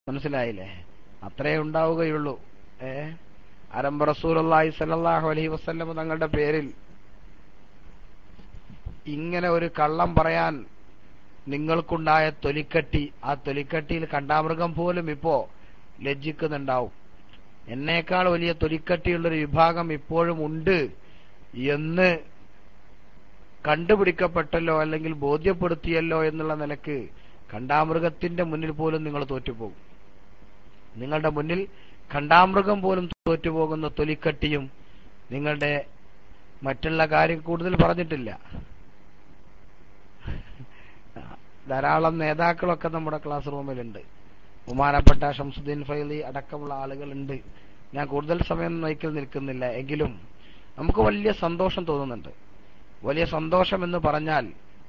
മനസ്സിലായില്ലേ അത്രേ ഉണ്ടാവുകയുള്ളൂ ഏ അരമ്പ റസൂലി സല്ലാഹു അലൈഹി വസ്ല്ലം തങ്ങളുടെ പേരിൽ ഇങ്ങനെ ഒരു കള്ളം പറയാൻ നിങ്ങൾക്കുണ്ടായ തൊലിക്കട്ടി ആ തൊലിക്കട്ടിയിൽ കണ്ടാമൃഗം പോലും ഇപ്പോ ലജ്ജിക്കുന്നുണ്ടാവും എന്നേക്കാൾ വലിയ തൊലിക്കട്ടിയുള്ളൊരു വിഭാഗം ഇപ്പോഴും ഉണ്ട് എന്ന് കണ്ടുപിടിക്കപ്പെട്ടല്ലോ അല്ലെങ്കിൽ ബോധ്യപ്പെടുത്തിയല്ലോ എന്നുള്ള നിലക്ക് കണ്ടാമൃഗത്തിന്റെ മുന്നിൽ പോലും നിങ്ങൾ തോറ്റുപോകും നിങ്ങളുടെ മുന്നിൽ കണ്ടാമൃഗം പോലും തോറ്റുപോകുന്ന തൊലിക്കട്ടിയും നിങ്ങളുടെ മറ്റുള്ള കാര്യം കൂടുതൽ പറഞ്ഞിട്ടില്ല ധാരാളം നേതാക്കളൊക്കെ നമ്മുടെ ക്ലാസ് റൂമിലുണ്ട് ബഹുമാനപ്പെട്ട ഷംസുദ്ദീൻ ഫൈലി അടക്കമുള്ള ആളുകളുണ്ട് ഞാൻ കൂടുതൽ സമയം നയിക്കൽ നിൽക്കുന്നില്ല എങ്കിലും നമുക്ക് വലിയ സന്തോഷം തോന്നുന്നുണ്ട് വലിയ സന്തോഷം എന്ന് പറഞ്ഞാൽ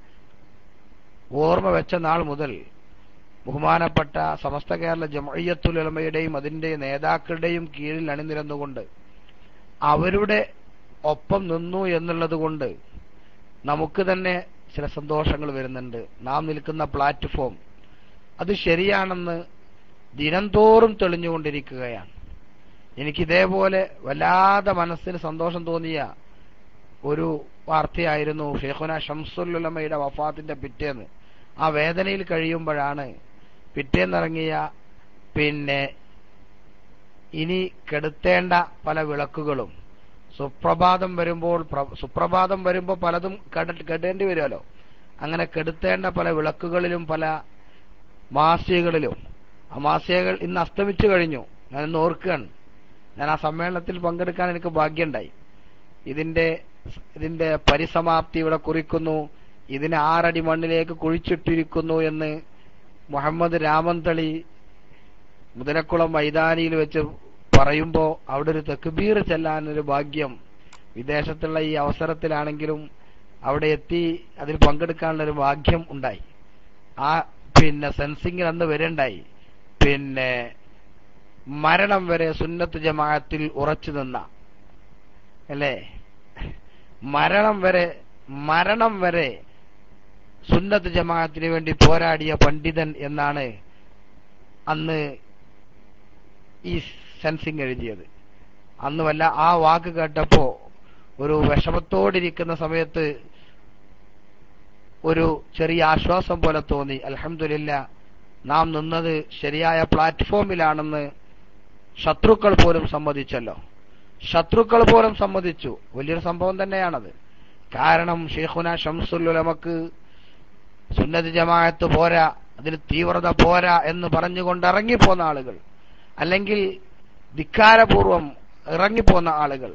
ഓർമ്മ വെച്ച നാൾ മുതൽ ബഹുമാനപ്പെട്ട സമസ്ത കേരള ജമയ്യത്തുൽ ഉലമയുടെയും അതിന്റെ നേതാക്കളുടെയും കീഴിൽ അണിനിരന്നുകൊണ്ട് അവരുടെ ഒപ്പം നിന്നു എന്നുള്ളത് കൊണ്ട് നമുക്ക് തന്നെ ചില സന്തോഷങ്ങൾ വരുന്നുണ്ട് നാം നിൽക്കുന്ന പ്ലാറ്റ്ഫോം അത് ശരിയാണെന്ന് ദിനംതോറും തെളിഞ്ഞുകൊണ്ടിരിക്കുകയാണ് എനിക്കിതേപോലെ വല്ലാതെ മനസ്സിന് സന്തോഷം തോന്നിയ ഒരു വാർത്തയായിരുന്നു ഷെയ്ഖുന ഷംസുലുലമയുടെ വഫാത്തിന്റെ പിറ്റേന്ന് ആ വേദനയിൽ കഴിയുമ്പോഴാണ് പിറ്റേന്നിറങ്ങിയ പിന്നെ ഇനി കെടുത്തേണ്ട പല വിളക്കുകളും സുപ്രഭാതം വരുമ്പോൾ സുപ്രഭാതം വരുമ്പോൾ പലതും കെടേണ്ടി വരുമല്ലോ അങ്ങനെ കെടുത്തേണ്ട പല വിളക്കുകളിലും പല മാസികകളിലും ആ മാസികകൾ ഇന്ന് അസ്തമിച്ചു കഴിഞ്ഞു ഞാൻ ഇന്ന് ഓർക്കുകയാണ് ഞാൻ ആ സമ്മേളനത്തിൽ പങ്കെടുക്കാൻ എനിക്ക് ഭാഗ്യമുണ്ടായി ഇതിന്റെ ഇതിന്റെ പരിസമാപ്തി ഇവിടെ കുറിക്കുന്നു ഇതിനെ ആറടി മണ്ണിലേക്ക് കുഴിച്ചിട്ടിരിക്കുന്നു എന്ന് മുഹമ്മദ് രാമന്തളി മുതലക്കുളം മൈതാനിയിൽ വെച്ച് പറയുമ്പോ അവിടെ ഒരു തെക്കുബീർ ചെല്ലാൻ ഒരു ഭാഗ്യം വിദേശത്തുള്ള ഈ അവസരത്തിലാണെങ്കിലും അവിടെ എത്തി അതിൽ പങ്കെടുക്കാനുള്ള ഒരു ഭാഗ്യം ഉണ്ടായി ആ പിന്നെ സെൻസിംഗിൽ അന്ന് വരണ്ടായി പിന്നെ മരണം വരെ സുന്നത്ത് ജമാഅത്തിൽ ഉറച്ചു നിന്ന അല്ലേ മരണം വരെ മരണം വരെ സുന്നത്ത് ജമാഅത്തിന് വേണ്ടി പോരാടിയ പണ്ഡിതൻ എന്നാണ് അന്ന് ഈ സെൻസിങ് എഴുതിയത് അന്ന് വല്ല ആ വാക്ക് കേട്ടപ്പോ ഒരു വിഷമത്തോടിരിക്കുന്ന സമയത്ത് ഒരു ചെറിയ ആശ്വാസം പോലെ തോന്നി അലഹമില്ല നാം നിന്നത് ശരിയായ പ്ലാറ്റ്ഫോമിലാണെന്ന് ശത്രുക്കൾ പോലും സമ്മതിച്ചല്ലോ ശത്രുക്കൾ പോലും സമ്മതിച്ചു വലിയൊരു സംഭവം തന്നെയാണത് കാരണം ഷെയ്ഖുന ഷംസുലുലമക്ക് സുന്നത്ത് ജമാഅത്ത് പോരാ അതിന് തീവ്രത പോരാ എന്ന് പറഞ്ഞുകൊണ്ട് ഇറങ്ങിപ്പോന്ന ആളുകൾ അല്ലെങ്കിൽ ധിക്കാരപൂർവം ഇറങ്ങിപ്പോന്ന ആളുകൾ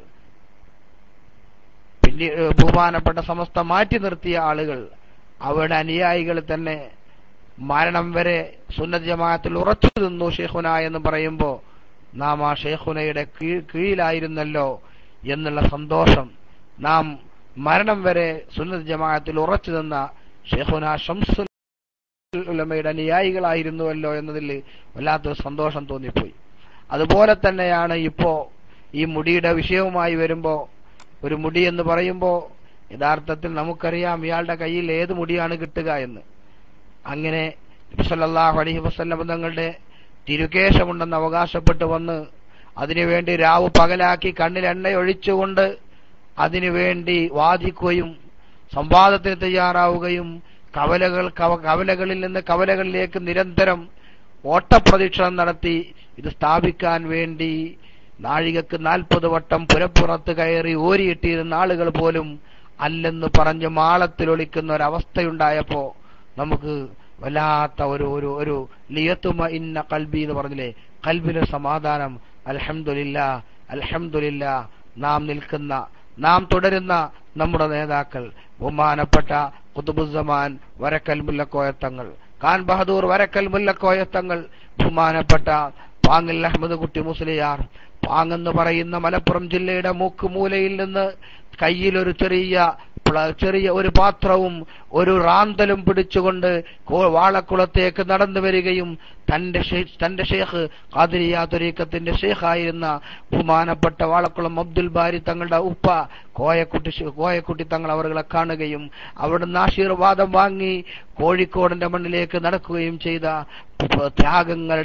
പിന്നെ ബഹുമാനപ്പെട്ട സമസ്ത മാറ്റി നിർത്തിയ ആളുകൾ അവരുടെ അനുയായികൾ തന്നെ മരണം വരെ സുന്നത്ത് ജമാഅത്തിൽ ഉറച്ചു നിന്നു ഷെയ്ഖുന എന്ന് പറയുമ്പോൾ നാം ആ ഷെയ്ഖുനയുടെ കീഴിലായിരുന്നല്ലോ എന്നുള്ള സന്തോഷം നാം മരണം വരെ സുന്നത്ത് ജമാഅത്തിൽ ഉറച്ചു നിന്ന ഷെയ്ഖുന ഷംസുൽ ഉലമയുടെ അനുയായികളായിരുന്നുവല്ലോ എന്നതിൽ വല്ലാത്തൊരു സന്തോഷം തോന്നിപ്പോയി അതുപോലെ തന്നെയാണ് ഇപ്പോ ഈ മുടിയുടെ വിഷയവുമായി വരുമ്പോ ഒരു മുടി എന്ന് പറയുമ്പോ യഥാർത്ഥത്തിൽ നമുക്കറിയാം ഇയാളുടെ കയ്യിൽ ഏത് മുടിയാണ് കിട്ടുക എന്ന് അങ്ങനെ സല്ലല്ലാഹു അലൈഹി വസല്ലം തങ്ങളുടെ തിരുകേശമുണ്ടെന്ന് അവകാശപ്പെട്ട് വന്ന് അതിനുവേണ്ടി രാവ് പകലാക്കി കണ്ണിൽ എണ്ണ ഒഴിച്ചുകൊണ്ട് അതിനുവേണ്ടി വാദിക്കുകയും സംവാദത്തിന് തയ്യാറാവുകയും കവലകൾ കവലകളിൽ നിന്ന് കവലകളിലേക്ക് നിരന്തരം ഓട്ടപ്രദക്ഷിണം നടത്തി ഇത് സ്ഥാപിക്കാൻ വേണ്ടി നാഴികക്ക് നാൽപ്പത് വട്ടം പുരപ്പുറത്ത് കയറി ഓരിയിട്ടിരുന്ന ആളുകൾ പോലും അല്ലെന്ന് പറഞ്ഞ് മാളത്തിലൊളിക്കുന്ന ഒരവസ്ഥയുണ്ടായപ്പോ നമുക്ക് വല്ലാത്ത ഒരു ഒരു ഒരു ലിയത്തുമ ഇന്ന കൽബി എന്ന് പറഞ്ഞില്ലേ കൽബിലെ സമാധാനം അൽഹംദുലില്ല അൽഹംദുലില്ല നാം നിൽക്കുന്ന നാം തുടരുന്ന നമ്മുടെ നേതാക്കൾ ബഹുമാനപ്പെട്ട കുതുബുസമാൻ വരക്കൽ മുല്ലക്കോയത്തങ്ങൾ ഖാൻ ബഹദൂർ വരക്കൽ മുല്ലക്കോയത്തങ്ങൾ ബഹുമാനപ്പെട്ട പാങ്ങിൽ അഹമ്മദ് കുട്ടി മുസ്ലിയാർ പാങ്ങെന്ന് പറയുന്ന മലപ്പുറം ജില്ലയുടെ മൂക്കുമൂലയിൽ നിന്ന് കയ്യിലൊരു ചെറിയ ചെറിയ ഒരു പാത്രവും ഒരു റാന്തലും പിടിച്ചുകൊണ്ട് വാളക്കുളത്തേക്ക് നടന്നു വരികയും തന്റെ തന്റെ ഷേഖ് ഖാദിരിയ തുരീക്കത്തിന്റെ ഷേഖായിരുന്ന ബഹുമാനപ്പെട്ട വാളക്കുളം അബ്ദുൽ ബാരി തങ്ങളുടെ ഉപ്പ കോയക്കുട്ടി കോയക്കുട്ടി തങ്ങൾ അവരുടെ കാണുകയും അവിടുന്ന് ആശീർവാദം വാങ്ങി കോഴിക്കോടിന്റെ മണ്ണിലേക്ക് നടക്കുകയും ചെയ്ത ത്യാഗങ്ങളുടെ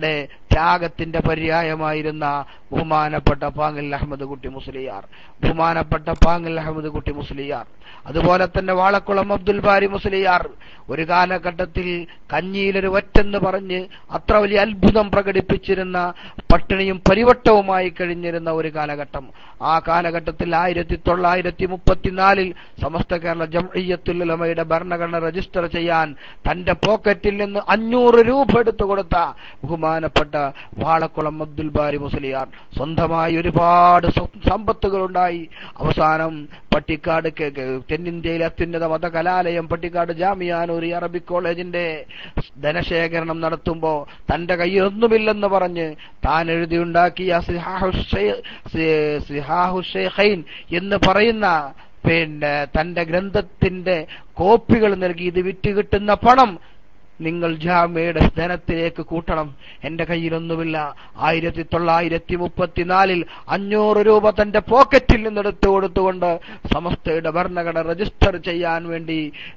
ത്യാഗത്തിന്റെ പര്യായമായിരുന്ന ബഹുമാനപ്പെട്ട പാങ്ങൽ അഹമ്മദ് കുട്ടി മുസ്ലിയാർ ബഹുമാനപ്പെട്ട പാങ്ങൽ അഹമ്മദ് കുട്ടി മുസ്ലിയാർ അതുപോലെ തന്നെ വാളക്കുളം അബ്ദുൽ ബാരി മുസ്ലിയാർ ഒരു കാലഘട്ടത്തിൽ കഞ്ഞിയിലൊരു വറ്റെന്ന് പറഞ്ഞ് അത്ര വലിയ അത്ഭുതം പ്രകടിപ്പിച്ചിരുന്ന പട്ടിണിയും പരിവട്ടവുമായി കഴിഞ്ഞിരുന്ന ഒരു കാലഘട്ടം ആ കാലഘട്ടത്തിൽ ആയിരത്തി തൊള്ളായിരത്തി മുപ്പത്തിനാലിൽ സമസ്ത കേരള ജംഇയ്യത്തുൽ ഉലമയുടെ ഭരണഘടന രജിസ്റ്റർ ചെയ്യാൻ തന്റെ പോക്കറ്റിൽ നിന്ന് അഞ്ഞൂറ് രൂപ എടുത്തു കൊടുത്ത ബഹുമാനപ്പെട്ട വാളക്കുളം അബ്ദുൽ ബാരി മുസ്ലിയാർ സ്വന്തമായി ഒരുപാട് സ്വ- സമ്പത്തുകളുണ്ടായി അവസാനം പട്ടിക്കാട് കെ- കെ- തെന്നിന്ത്യയിലെ അത്യുന്നത മതകലാലയം പട്ടിക്കാട് ജാമിയാനൂരി അറബിക് കോളേജിന്റെ ധനശേഖരണം നടത്തുമ്പോ തന്റെ കയ്യിലൊന്നുമില്ലെന്ന് പറഞ്ഞ് താൻ എഴുതിയുണ്ടാക്കിയ സിഹാഹു ഷെയ്- സി- സിഹാഹു ഷെയ്ഖൈൻ എന്ന് പറയുന്ന പിന്നെ തന്റെ ഗ്രന്ഥത്തിന്റെ കോപ്പികൾ നൽകി ഇത് വിറ്റ് കിട്ടുന്ന പണം നിങ്ങൾ ജാമ്യയുടെ ധനത്തിലേക്ക് കൂട്ടണം എന്റെ കയ്യിലൊന്നുമില്ല ആയിരത്തി തൊള്ളായിരത്തി മുപ്പത്തിനാലിൽ അഞ്ഞൂറ് രൂപ തന്റെ പോക്കറ്റിൽ നിന്നെടുത്തു കൊടുത്തുകൊണ്ട് സമസ്തയുടെ ഭരണഘടന രജിസ്റ്റർ ചെയ്യാൻ വേണ്ടി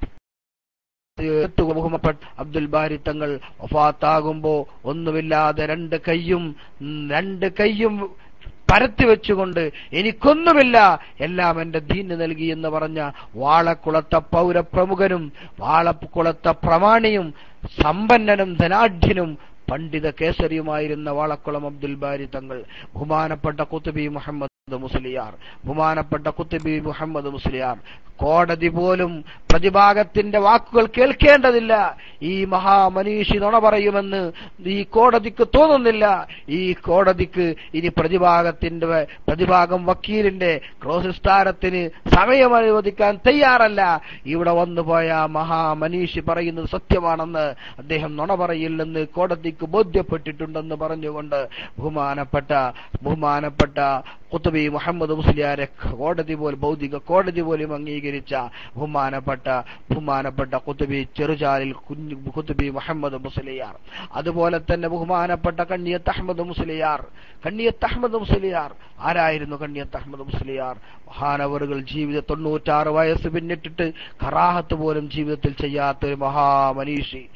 ബഹുമപ്പെട്ട അബ്ദുൽ ബാരി തങ്ങൾ വഫാത്താകുമ്പോ ഒന്നുമില്ലാതെ രണ്ട് കൈയും ഉം, രണ്ട് കൈയും പരത്തി വെച്ചുകൊണ്ട് എനിക്കൊന്നുമില്ല എല്ലാം എന്റെ ദീന് നൽകി എന്ന് പറഞ്ഞ വാളക്കുളത്ത പൗരപ്രമുഖനും വാളക്കുളത്ത പ്രമാണിയും സമ്പന്നനും ധനാഢ്യനും പണ്ഡിത കേസരിയുമായിരുന്ന വാളക്കുളം അബ്ദുൽ ബാരി തങ്ങൾ ബഹുമാനപ്പെട്ട കുത്തുബി മുഹമ്മദ് മുസ്ലിയാർ ബഹുമാനപ്പെട്ട കുത്തുബി മുഹമ്മദ് മുസ്ലിയാർ കോടതി പോലും പ്രതിഭാഗത്തിന്റെ വാക്കുകൾ കേൾക്കേണ്ടതില്ല ഈ മഹാമനീഷി നുണ പറയുമെന്ന് ഈ കോടതിക്ക് തോന്നുന്നില്ല ഈ കോടതിക്ക് ഇനി പ്രതിഭാഗത്തിന്റെ പ്രതിഭാഗം വക്കീലിന്റെ ക്രോസ് സ്ഥാനത്തിന് സമയം അനുവദിക്കാൻ തയ്യാറല്ല ഇവിടെ വന്നുപോയ മഹാമനീഷി പറയുന്നത് സത്യമാണെന്ന് അദ്ദേഹം നുണ പറയില്ലെന്ന് കോടതിക്ക് ബോധ്യപ്പെട്ടിട്ടുണ്ടെന്ന് പറഞ്ഞുകൊണ്ട് ബഹുമാനപ്പെട്ട ബഹുമാനപ്പെട്ട കുത്തുബി മുഹമ്മദ് മുസ്ലിയാരെ കോടതി പോലും ഭൗതിക കോടതി പോലും അംഗീകരിച്ച ബഹുമാനപ്പെട്ട ബഹുമാനപ്പെട്ട കുത്തുബി ചെറുചാലിൽ കുഞ്ഞു കുത്തുബി മുഹമ്മദ് മുസ്ലിയാർ അതുപോലെ തന്നെ ബഹുമാനപ്പെട്ട കണ്ണിയത്ത് അഹമ്മദ് മുസ്ലിയാർ കണ്ണിയത്ത് അഹമ്മദ് മുസ്ലിയാർ ആരായിരുന്നു കണ്ണിയത്ത് അഹമ്മദ് മുസ്ലിയാർ മഹാനവറുകൾ ജീവിത തൊണ്ണൂറ്റാറ് വയസ്സ് പിന്നിട്ടിട്ട് കറാഹത്ത് പോലും ജീവിതത്തിൽ ചെയ്യാത്ത ഒരു മഹാമനീഷി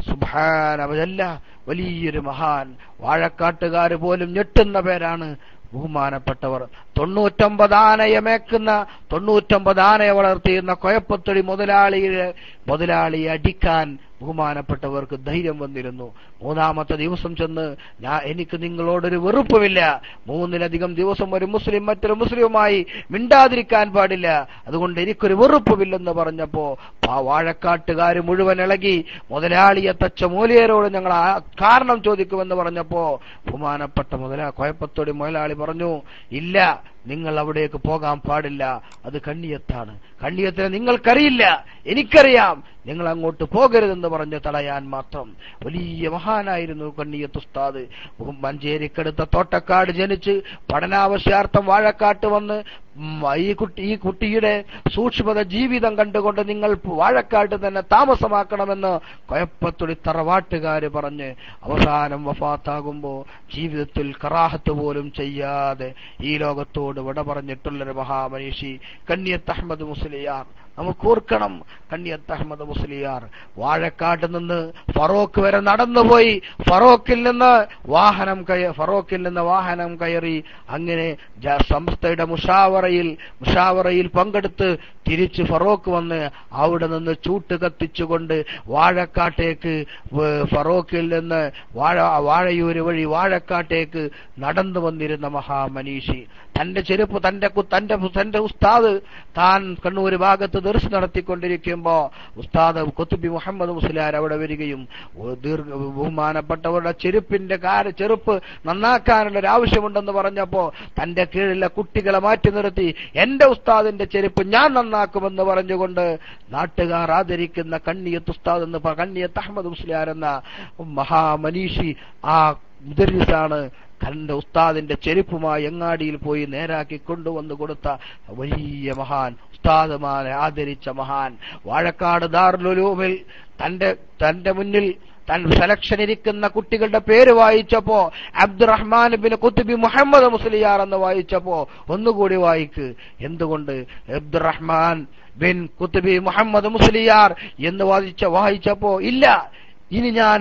സുഭാനവല്ല വലിയൊരു മഹാൻ വാഴക്കാട്ടുകാര് പോലും ഞെട്ടുന്ന പേരാണ് ബഹുമാനപ്പെട്ടവർ തൊണ്ണൂറ്റൊമ്പത് ആനയെ മേക്കുന്ന തൊണ്ണൂറ്റൊമ്പത് ആനയെ വളർത്തിയിരുന്ന കൊയപ്പത്തൊടി മുതലാളിയെ മുതലാളിയെ അടിക്കാൻ ബഹുമാനപ്പെട്ടവർക്ക് ധൈര്യം വന്നിരുന്നു മൂന്നാമത്തെ ദിവസം ചെന്ന് ഞാൻ എനിക്ക് നിങ്ങളോടൊരു വെറുപ്പുമില്ല മൂന്നിലധികം ദിവസം ഒരു മുസ്ലിം മറ്റൊരു മുസ്ലിമുമായി മിണ്ടാതിരിക്കാൻ പാടില്ല അതുകൊണ്ട് എനിക്കൊരു വെറുപ്പുമില്ലെന്ന് പറഞ്ഞപ്പോ ആ വാഴക്കാട്ടുകാർ മുഴുവൻ ഇളകി മുതലാളിയെ തച്ച മൂലിയരോട് ഞങ്ങൾ ആ കാരണം ചോദിക്കുമെന്ന് പറഞ്ഞപ്പോ ബഹുമാനപ്പെട്ട മുതലാ കോയപ്പത്തോടി മുതലാളി പറഞ്ഞു ഇല്ല നിങ്ങൾ അവിടേക്ക് പോകാൻ പാടില്ല അത് കണ്ണിയത്താണ് കണ്ണിയത്തിനെ നിങ്ങൾക്കറിയില്ല എനിക്കറിയാം നിങ്ങൾ അങ്ങോട്ട് പോകരുതെന്ന് പറഞ്ഞ് തടയാൻ മാത്രം വലിയ മഹാനായിരുന്നു കണ്ണിയത്ത് ഉസ്താദ് ഉം മഞ്ചേരിക്കടുത്ത തോട്ടക്കാട് ജനിച്ച് പഠനാവശ്യാർത്ഥം വാഴക്കാട്ട് വന്ന് ഉം ഈ കുട്ടി ഈ കുട്ടിയുടെ സൂക്ഷ്മത ജീവിതം കണ്ടുകൊണ്ട് നിങ്ങൾ വാഴക്കാട്ട് തന്നെ താമസമാക്കണമെന്ന് കൊയപ്പത്തുടി തറവാട്ടുകാര് പറഞ്ഞ് അവസാനം വഫാത്താകുമ്പോ ജീവിതത്തിൽ കറാഹത്ത് പോലും ചെയ്യാതെ ഈ ലോകത്തോട് വിട പറഞ്ഞിട്ടുള്ളൊരു മഹാമനീഷി കണ്ണിയത്ത് അഹമ്മദ് മുസ്ലിയാർ നമുക്ക് ഓർക്കണം കണ്ണിയത്ത് അഹമ്മദ് മുസ്ലിയാർ വാഴക്കാട്ട് നിന്ന് ഫറോക്ക് വരെ നടന്നുപോയി ഫറോക്കിൽ നിന്ന് വാഹനം കയ ഫറോക്കിൽ നിന്ന് വാഹനം കയറി അങ്ങനെ ജ- സംസ്ഥയുടെ മുഷാവറയിൽ മുഷാവറയിൽ പങ്കെടുത്ത് തിരിച്ച് ഫറോക്ക് വന്ന് അവിടെ നിന്ന് ചൂട്ട് കത്തിച്ചുകൊണ്ട് വാഴക്കാട്ടേക്ക് വ- ഫറോക്കിൽ നിന്ന് വാഴ വാഴയൂര് വഴി വാഴക്കാട്ടേക്ക് നടന്നു വന്നിരുന്ന മഹാമനീഷി തന്റെ ചെരുപ്പ് തന്റെ കു- തന്റെ തന്റെ ഉസ്താദ് താൻ കണ്ണൂര് ഭാഗത്ത് ദർശനം നടത്തിക്കൊണ്ടിരിക്കുമ്പോ ഉസ്താദ് കുത്തുബി മുഹമ്മദ് മുസ്ലിയാർ അവിടെ വരികയും ഓ ദീർഘ ബഹുമാനപ്പെട്ടവരുടെ ചെരുപ്പിന്റെ കാര ചെരുപ്പ് നന്നാക്കാനുള്ള ഒരു ആവശ്യമുണ്ടെന്ന് പറഞ്ഞപ്പോ തന്റെ കീഴിലെ കുട്ടികളെ മാറ്റി നിർത്തി എന്റെ ഉസ്താദിന്റെ ചെരുപ്പ് ഞാൻ നന്നാക്കുമെന്ന് പറഞ്ഞുകൊണ്ട് നാട്ടുകാർ ആദരിക്കുന്ന കണ്ണിയത്ത് ഉസ്താദ് എന്ന് പ- കണ്ണിയത്ത് അഹമ്മദ് മുസ്ലിയാർ എന്ന മഹാമനീഷി ആ മുദരിസാണ് തന്റെ ഉസ്താദിന്റെ ചെരുപ്പുമായി എങ്ങാടിയിൽ പോയി നേരാക്കി കൊണ്ടുവന്ന് കൊടുത്ത വലിയ മഹാൻ ഉസ്താദുമാരെ ആദരിച്ച മഹാൻ വാഴക്കാട് ദാറുലുലൂമിൽ തന്റെ തന്റെ മുന്നിൽ തൻ സെലക്ഷൻ ഇരിക്കുന്ന കുട്ടികളുടെ പേര് വായിച്ചപ്പോ അബ്ദുറഹ്മാൻ ബിൻ കുത്തുബി മുഹമ്മദ് മുസ്ലിയാർ എന്ന് വായിച്ചപ്പോ ഒന്നുകൂടി വായിക്ക് എന്തുകൊണ്ട് അബ്ദുറഹ്മാൻ ബിൻ കുത്തുബി മുഹമ്മദ് മുസ്ലിയാർ എന്ന് വായിച്ച വായിച്ചപ്പോ ഇല്ല ഇനി ഞാൻ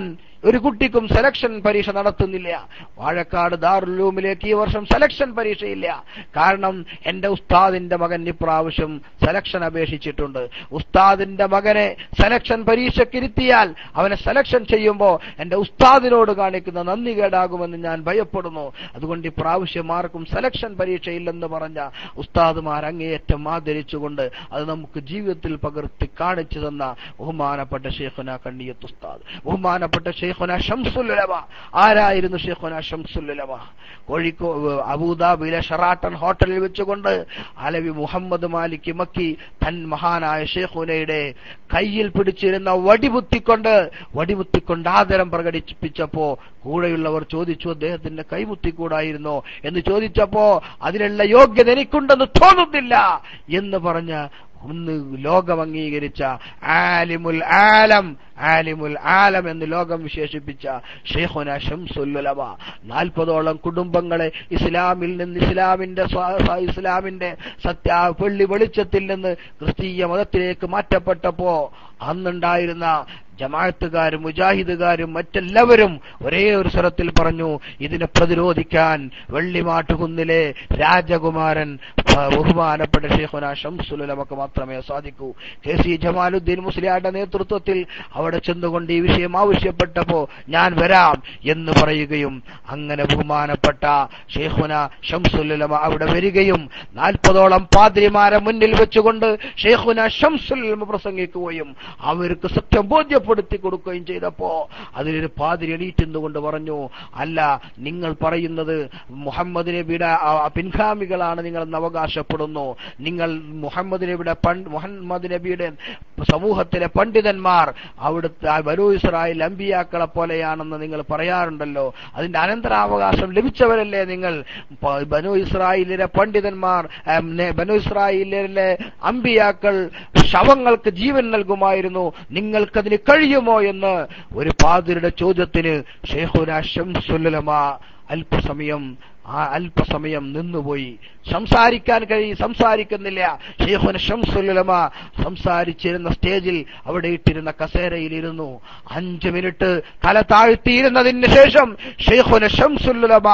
ഒരു കുട്ടിക്കും സെലക്ഷൻ പരീക്ഷ നടത്തുന്നില്ല വാഴക്കാട് ദാറുലൂമിലേക്ക് ഈ വർഷം സെലക്ഷൻ പരീക്ഷയില്ല കാരണം എന്റെ ഉസ്താദിന്റെ മകൻ ഇപ്രാവശ്യം സെലക്ഷൻ അപേക്ഷിച്ചിട്ടുണ്ട് ഉസ്താദിന്റെ മകനെ സെലക്ഷൻ പരീക്ഷയ്ക്ക് ഇരുത്തിയാൽ അവനെ സെലക്ഷൻ ചെയ്യുമ്പോൾ എന്റെ ഉസ്താദിനോട് കാണിക്കുന്ന നന്ദി കേടാകുമെന്ന് ഞാൻ ഭയപ്പെടുന്നു അതുകൊണ്ട് ഇപ്രാവശ്യം ആർക്കും സെലക്ഷൻ പരീക്ഷയില്ലെന്ന് പറഞ്ഞ ഉസ്താദുമാർ അങ്ങേയറ്റം ആദരിച്ചുകൊണ്ട് അത് നമുക്ക് ജീവിതത്തിൽ പകർത്തി കാണിച്ചു തന്ന ബഹുമാനപ്പെട്ട ഷേഖുന കണ്ണിയത്ത് ഉസ്താദ് ബഹുമാനപ്പെട്ട ഷേഖുന ഷംസുല്ലമ ആരായിരുന്നു ഷേഖുന ഷംസുല്ലമ കോഴിക്കോട് അബുദാബിയിലെ ഷറാട്ടൺ ഹോട്ടലിൽ വെച്ചുകൊണ്ട് അലവി മുഹമ്മദ് മാലിക് മക്കി തൻ മഹാനായ ഷേഖുനയുടെ കയ്യിൽ പിടിച്ചിരുന്ന വടിമുത്തിക്കൊണ്ട് വടിമുത്തിക്കൊണ്ട് ആദരം പ്രകടിപ്പിച്ചപ്പോ കൂടെയുള്ളവർ ചോദിച്ചു അദ്ദേഹത്തിന്റെ കൈമുത്തിക്കൂടായിരുന്നോ എന്ന് ചോദിച്ചപ്പോ അതിനുള്ള യോഗ്യത എനിക്കുണ്ടെന്ന് തോന്നുന്നില്ല എന്ന് പറഞ്ഞ ഒന്ന് ലോകം അംഗീകരിച്ച ആലിമുൽ ആലം ആലിമുൽ ആലം എന്ന് ലോകം വിശേഷിപ്പിച്ച ഷെയ്ഖുന ഷംസുല്ലമ നാൽപ്പതോളം കുടുംബങ്ങളെ ഇസ്ലാമിൽ നിന്ന് ഇസ്ലാമിന്റെ സ്വാ- സ്വാ- ഇസ്ലാമിന്റെ സത്യ വെള്ളി വെളിച്ചത്തിൽ നിന്ന് ക്രിസ്തീയ മതത്തിലേക്ക് മാറ്റപ്പെട്ടപ്പോ അന്നുണ്ടായിരുന്ന ജമാഅത്തുകാരും മുജാഹിദുകാരും മറ്റെല്ലാവരും ഒരേ ഒരു സ്വരത്തിൽ പറഞ്ഞു ഇതിനെ പ്രതിരോധിക്കാൻ വെള്ളിമാട്ടുകുന്നിലെ രാജകുമാരൻ ആ, ബഹുമാനപ്പെട്ട ഷെയ്ഖുന ഷംസുലമക്ക് മാത്രമേ സാധിക്കൂ കെ സി ജമാലുദ്ദീൻ മുസ്ലിയാരുടെ നേതൃത്വത്തിൽ അവിടെ ചെന്നുകൊണ്ട് ഈ വിഷയം ആവശ്യപ്പെട്ടപ്പോ ഞാൻ വരാം എന്ന് പറയുകയും അങ്ങനെ ബഹുമാനപ്പെട്ട ഷെയ്ഖുന ഷംസുലമ അവിടെ വരികയും നാൽപ്പതോളം പാദ്രിമാരെ മുന്നിൽ വെച്ചുകൊണ്ട് ഷെയ്ഖുന ഷംസുലമ പ്രസംഗിക്കുകയും അവർക്ക് സത്യം ബോധ്യപ്പെടുത്തി കൊടുക്കുകയും ചെയ്തപ്പോ അതിലൊരു പാതിരി എണീറ്റുന്നുകൊണ്ട് പറഞ്ഞു അല്ല നിങ്ങൾ പറയുന്നത് മുഹമ്മദ് നബിയുടെ ആ, പിൻഗാമികളാണ് നിങ്ങളെന്ന് അവകാശപ്പെടുന്നു നിങ്ങൾ മുഹമ്മദ് നബിയുടെ പണ്ട് മുഹമ്മദ് നബിയുടെ സമൂഹത്തിലെ പണ്ഡിതന്മാർ അവിടുത്തെ ആ ബനു ഇസ്രായേൽ അമ്പിയാക്കളെ പോലെയാണെന്ന് നിങ്ങൾ പറയാറുണ്ടല്ലോ അതിന്റെ അനന്തരാവകാശം ലഭിച്ചവരല്ലേ നിങ്ങൾ പ- ബനു ഇസ്രായേലിലെ പണ്ഡിതന്മാർ ഏം, നെ- ബനു ഇസ്രായേലിലെ അമ്പിയാക്കൾ ശവങ്ങൾക്ക് ജീവൻ നൽകുമായിരുന്നു നിങ്ങൾക്കതിന് കഴിയുമോ എന്ന് ഒരു പാതിരുടെ ചോദ്യത്തിന് ഷെയ്ഖുന ഷംസുല്ലമ അല്പസമയം ആ അല്പസമയം നിന്നുപോയി സംസാരിക്കാൻ കഴിയും സംസാരിക്കുന്നില്ല ഷെയ്ഖുന ഷംസുല്ലമ സംസാരിച്ചിരുന്ന സ്റ്റേജിൽ അവിടെ ഇട്ടിരുന്ന കസേരയിൽ ഇരുന്നു അഞ്ച് മിനിറ്റ് തല താഴ്ത്തിയിരുന്നതിന് ശേഷം ഷെയ്ഖുന ഷംസുല്ലമ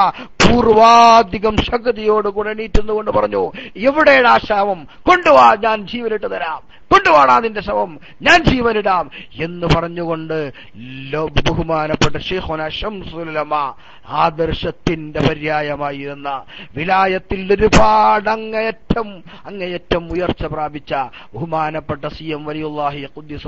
പൂർവാധികം ശക്തിയോടുകൂടെ എണീറ്റുന്നുകൊണ്ട് പറഞ്ഞു എവിടെയാണ് ആ ശവം കൊണ്ടുവാ ഞാൻ ജീവനിട്ട് തരാം കൊണ്ടുപോടാ നിന്റെ ശവം ഞാൻ ജീവനിടാം എന്ന് പറഞ്ഞുകൊണ്ട് ലോ- ബഹുമാനപ്പെട്ട ഷെയ്ഖുന ഷംസുലമ ആദർശത്തിന്റെ പര്യായമായിരുന്ന വിലായത്തിൽ ഒരുപാട് അങ്ങയറ്റം അങ്ങയറ്റം ഉയർച്ച പ്രാപിച്ച ബഹുമാനപ്പെട്ട സി എം വലിയുല്ലാഹി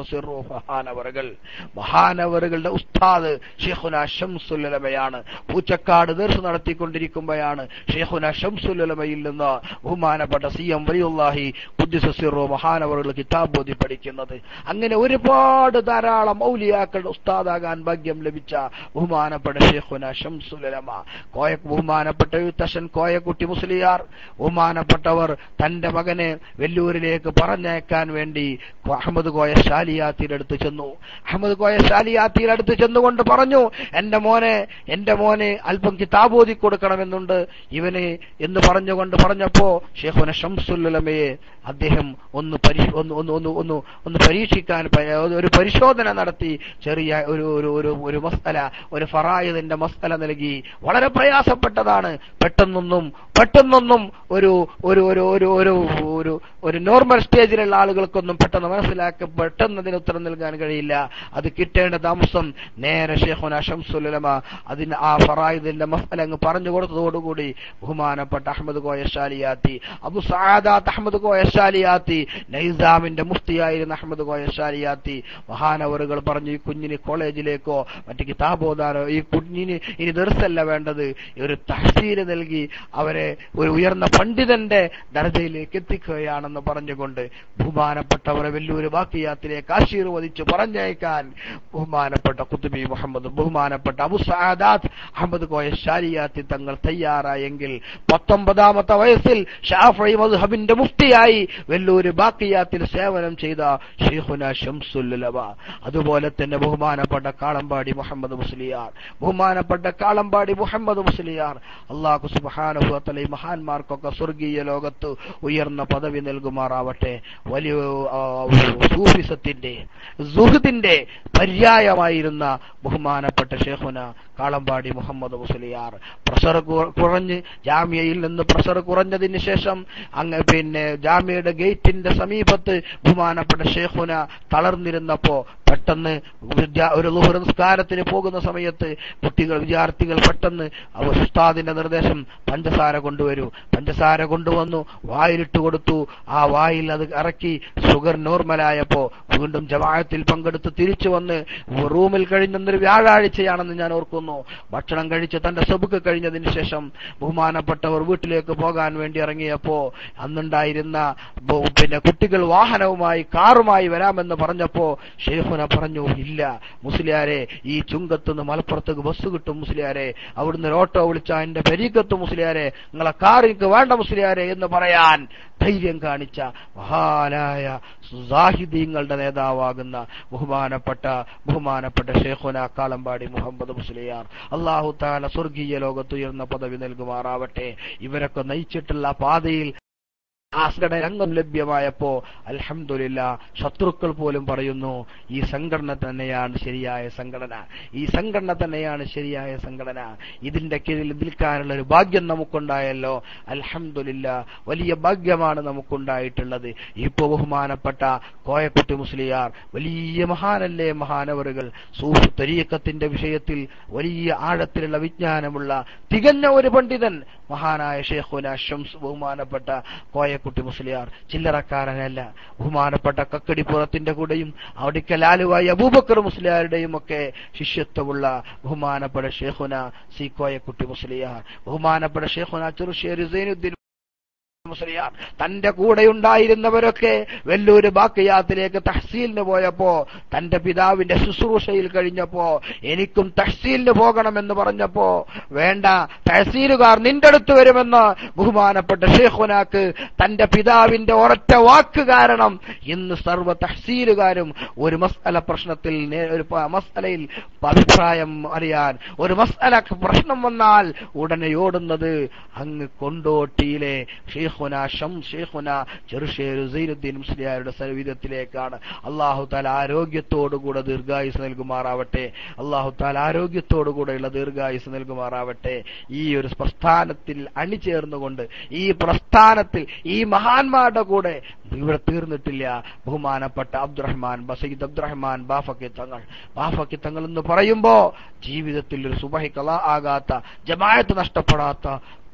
മഹാനവറുകൾ മഹാനവറുകളുടെ ഉസ്താദ് ഷെയ്ഖുന ഷംസുലമയാണ് പൂച്ചക്കാട് ദർശ നടത്തിക്കൊണ്ടിരിക്കുമ്പോഴാണ് ഷെയ്ഖുന ഷംസുലമയിൽ നിന്ന് ബഹുമാനപ്പെട്ട സി എം വലിയുല്ലാഹി കുദ്ദിസസിറോ മഹാനവറുകൾ കിതാബ് ഓതി പഠിക്കുന്നത് അങ്ങനെ ഒരുപാട് ധാരാളം ഔലിയാക്കളുടെ ഉസ്താദാകാൻ ഭാഗ്യം ലഭിച്ച ബഹുമാനപ്പെട്ട ഷെയ്ഖുന ഷംസുലമ കോയ ബഹുമാനപ്പെട്ട എഴുത്തച്ഛൻ കോയക്കുട്ടി മുസ്ലിയാർ ബഹുമാനപ്പെട്ടവർ തന്റെ മകനെ വെല്ലൂരിലേക്ക് പറഞ്ഞയക്കാൻ വേണ്ടി അഹമ്മദ് കോയ ഷാലിയാത്തിയുടെ അടുത്ത് ചെന്നു അഹമ്മദ് കോയ ഷാലിയാത്തിയുടെ അടുത്ത് ചെന്നുകൊണ്ട് പറഞ്ഞു എന്റെ മോനെ എന്റെ മോനെ അല്പം കിതാബ് ഓതി കൊടുക്കണമെന്നുണ്ട് ഇവന് എന്ന് പറഞ്ഞുകൊണ്ട് പറഞ്ഞപ്പോ ഷെയ്ഖുന ഷംസുല്ലമയെ അദ്ദേഹം ഒന്ന് പരി ഒന്ന് ഒന്ന് ഒന്ന് ഒന്ന് ഒന്ന് പരീക്ഷിക്കാൻ പ- ഒരു പരിശോധന നടത്തി ചെറിയ ഒരു ഒരു ഒരു ഒരു മസ്തല ഒരു ഫറായതിന്റെ മസ്തല നൽകി വളരെ പ്രയാസപ്പെട്ടതാണ് പെട്ടെന്നൊന്നും പെട്ടെന്നൊന്നും ഒരു ഒരു ഒരു ഒരു ഒരു ഒരു ഒരു നോർമൽ സ്റ്റേജിലുള്ള ആളുകൾക്കൊന്നും പെട്ടെന്ന് മനസ്സിലാക്കി പെട്ടെന്ന് അതിന് ഉത്തരം നൽകാൻ കഴിയില്ല അത് കിട്ടേണ്ട താമസം നേരെ ഷെയ്ഖുന ഷംസുലമ അതിന് ആ ഫറായിദിന്റെ മസ്തല അങ്ങ് പറഞ്ഞു കൊടുത്തതോടുകൂടി ബഹുമാനപ്പെട്ട അഹമ്മദ് കോയ ഷാലിയാത്തി അബു സആദാത്ത് അഹമ്മദ് കോയ ഷാലിയാത്തി നൈസാമിന്റെ മുഫ്തിയായിരുന്ന അഹമ്മദ് കോയ ഷാലിയാത്തി മഹാനവറുകൾ പറഞ്ഞു ഈ കുഞ്ഞിന് കോളേജിലേക്കോ മറ്റ് കിതാബോധാനോ ഈ കുഞ്ഞിന് ഇനി ദർസല്ല വേണ്ടത് ഒരു തഹസീല് നൽകി അവരെ ഒരു ഉയർന്ന പണ്ഡിതന്റെ ദർജയിലേക്ക് എത്തിക്കുകയാണെന്ന് പറഞ്ഞുകൊണ്ട് ബഹുമാനപ്പെട്ടവരെ വെല്ലൂര് ബാക്കിയാത്തിലേക്ക് ആശീർവദിച്ച് പറഞ്ഞയക്കാൻ ബഹുമാനപ്പെട്ട കുത്തുബി മുഹമ്മദ് ബഹുമാനപ്പെട്ട അബു സആദാത്ത് അഹമ്മദ് കോയ ഷാലിയാത്തി തങ്ങൾ തയ്യാറായെങ്കിൽ പത്തൊമ്പതാമത്തെ വയസ്സിൽ ഷാഫി മദ്ഹബിന്റെ മുഫ്തിയായി വെല്ലൂര് ബാക്കിയാത്തിൽ സേവനം ചെയ്ത ഷെയ്ഖുന ഷംസുല്ലബ അതുപോലെ തന്നെ ബഹുമാനപ്പെട്ട കാളമ്പാടി മുഹമ്മദ് മുസ്ലിയാർ ബഹുമാനപ്പെട്ട കാളമ്പാടി മുഹമ്മദ് മുസ്ലിയാർ അള്ളാഹു സുബാനുഭവത്തിലെ ഈ മഹാന്മാർക്കൊക്കെ സ്വർഗീയ ലോകത്ത് ഉയർന്ന പദവി നൽകും നൽകുമാറാവട്ടെ വലിയ ആ, സൂഫിസത്തിന്റെ സുഹൃത്തിന്റെ പര്യായമായിരുന്ന ബഹുമാനപ്പെട്ട ഷേഖുന കാളമ്പാടി മുഹമ്മദ് മുസ്ലിയാർ പ്രഷർ കു- കുറഞ്ഞ് ജാമ്യയിൽ നിന്ന് പ്രഷർ കുറഞ്ഞതിന് ശേഷം അങ്ങ് പിന്നെ ജാമ്യയുടെ ഗേറ്റിന്റെ സമീപത്ത് ബഹുമാനപ്പെട്ട ഷേഖുന തളർന്നിരുന്നപ്പോ പെട്ടെന്ന് വിദ്യാ- ഒരു ലുഹർ നിസ്കാരത്തിന് പോകുന്ന സമയത്ത് കുട്ടികൾ വിദ്യാർത്ഥികൾ പെട്ടെന്ന് അവർ ഉസ്താദിന്റെ നിർദ്ദേശം പഞ്ചസാര കൊണ്ടുവരൂ പഞ്ചസാര കൊണ്ടുവന്നു വായിലിട്ട് കൊടുത്തു ആ വായിൽ അത് ഇറക്കി ഷുഗർ നോർമലായപ്പോ വീണ്ടും ജമാഅത്തിൽ പങ്കെടുത്ത് തിരിച്ചു വന്ന് റൂമിൽ കഴിഞ്ഞൊന്നൊരു വ്യാഴാഴ്ചയാണെന്ന് ഞാൻ ഓർക്കുന്നു ഭക്ഷണം കഴിച്ച് തന്റെ സബുക്ക് കഴിഞ്ഞതിന് ശേഷം ബഹുമാനപ്പെട്ടവർ വീട്ടിലേക്ക് പോകാൻ വേണ്ടി ഇറങ്ങിയപ്പോ അന്നുണ്ടായിരുന്ന ബ- പിന്നെ കുട്ടികൾ വാഹനവുമായി കാറുമായി വരാമെന്ന് പറഞ്ഞപ്പോ ഷെയ്ഖുന പറഞ്ഞു ഇല്ല മുസ്ലിയാരെ ഈ ചുങ്കത്തുനിന്ന് മലപ്പുറത്തേക്ക് ബസ് കിട്ടും മുസ്ലിയാരെ അവിടുന്ന് ഒരു ഓട്ടോ വിളിച്ചാ എന്റെ പെരീക്കത്തും മുസ്ലിയാരെ നിങ്ങളെ കാർ എനിക്ക് വേണ്ട മുസ്ലിയാരെ എന്ന് പറയാൻ ധൈര്യം കാണിച്ച മഹാനായ സാഹിദീങ്ങളുടെ നേതാവാകുന്ന ബഹുമാനപ്പെട്ട ബഹുമാനപ്പെട്ട ഷേഖുന കാളമ്പാടി മുഹമ്മദ് മുസ്ലിയാർ അള്ളാഹു താല സ്വർഗീയ ലോകത്തുയർന്ന പദവി നൽകുമാറാവട്ടെ ഇവരൊക്കെ നയിച്ചിട്ടുള്ള പാതയിൽ ആസ്കട രംഗം ലഭ്യമായപ്പോ അൽഹംദുലില്ല ശത്രുക്കൾ പോലും പറയുന്നു ഈ സംഘടന തന്നെയാണ് ശരിയായ സംഘടന ഈ സംഘടന തന്നെയാണ് ശരിയായ സംഘടന ഇതിന്റെ കീഴിൽ നിൽക്കാനുള്ള ഒരു ഭാഗ്യം നമുക്കുണ്ടായല്ലോ അൽഹംദുലില്ല വലിയ ഭാഗ്യമാണ് നമുക്കുണ്ടായിട്ടുള്ളത് ഇപ്പൊ ബഹുമാനപ്പെട്ട കോയക്കുട്ടി മുസ്ലിയാർ വലിയ മഹാനല്ലേ മഹാനവറുകൾ സൂഫ് തരീക്കത്തിന്റെ വിഷയത്തിൽ വലിയ ആഴത്തിലുള്ള വിജ്ഞാനമുള്ള തികഞ്ഞ ഒരു പണ്ഡിതൻ മഹാനായ ഷേഖുന ഷംസ് ബഹുമാനപ്പെട്ട കോയക്കുട്ടി മുസ്ലിയാർ ചില്ലറക്കാരനല്ല ബഹുമാനപ്പെട്ട കക്കടിപ്പുറത്തിന്റെ കൂടെയും അവിടേക്ക് ലാലുവായി അബൂബക്കർ മുസ്ലിയാരുടെയും ഒക്കെ ശിഷ്യത്വമുള്ള ബഹുമാനപ്പെട്ട ഷേഖുന സി കോയക്കുട്ടി മുസ്ലിയാർ ബഹുമാനപ്പെട്ട ഷേഖുന ചെറുശ്ശേരി സൈനുദ്ദീൻ മുസ്ലിയാർ തന്റെ കൂടെ ഉണ്ടായിരുന്നവരൊക്കെ വെല്ലൂര് ബാക്കിയാത്തിലേക്ക് തഹസീലിന് പോയപ്പോ തന്റെ പിതാവിന്റെ ശുശ്രൂഷയിൽ കഴിഞ്ഞപ്പോ എനിക്കും തഹസീലിന് പോകണമെന്ന് പറഞ്ഞപ്പോ വേണ്ട തഹസീലുകാർ നിന്റെ അടുത്ത് വരുമെന്ന് ബഹുമാനപ്പെട്ട ഷേഖുനാക്ക് തന്റെ പിതാവിന്റെ ഒരൊറ്റ വാക്ക് കാരണം ഇന്ന് സർവ്വ തഹസീലുകാരും ഒരു മസ്അല പ്രശ്നത്തിൽ നേ- ഒരു പ- മസ്അലയിൽ അഭിപ്രായം അറിയാൻ ഒരു മസ്അല പ്രശ്നം വന്നാൽ ഉടനെ ഓടുന്നത് അങ്ങ് കൊണ്ടോട്ടിയിലെ ഷെയ്ഖുന ഷം ഷെയ്ഖുന ചെറുഷേരു സൈനുദ്ദീൻ മുസ്ലിയാരുടെ സവിധത്തിലേക്കാണ് അള്ളാഹു താല ആരോഗ്യത്തോടുകൂടെ ദീർഘായുസ് നൽകുമാറാവട്ടെ അള്ളാഹു താല ആരോഗ്യത്തോടുകൂടെയുള്ള ദീർഘായുസ് നൽകുമാറാവട്ടെ ഈ ഒരു പ്രസ്ഥാനത്തിൽ അണിചേർന്നുകൊണ്ട് ഈ പ്രസ്ഥാനത്തിൽ ഈ മഹാന്മാരുടെ കൂടെ ഇവിടെ തീർന്നിട്ടില്ല ബഹുമാനപ്പെട്ട അബ്ദുറഹ്മാൻ ബസീദ് അബ്ദുറഹ്മാൻ ബാഫക്കി തങ്ങൾ ബാഫക്കി തങ്ങൾ എന്ന് പറയുമ്പോ ജീവിതത്തിൽ ഒരു സുബഹി കല ആകാത്ത ജമായത്ത് നഷ്ടപ്പെടാത്ത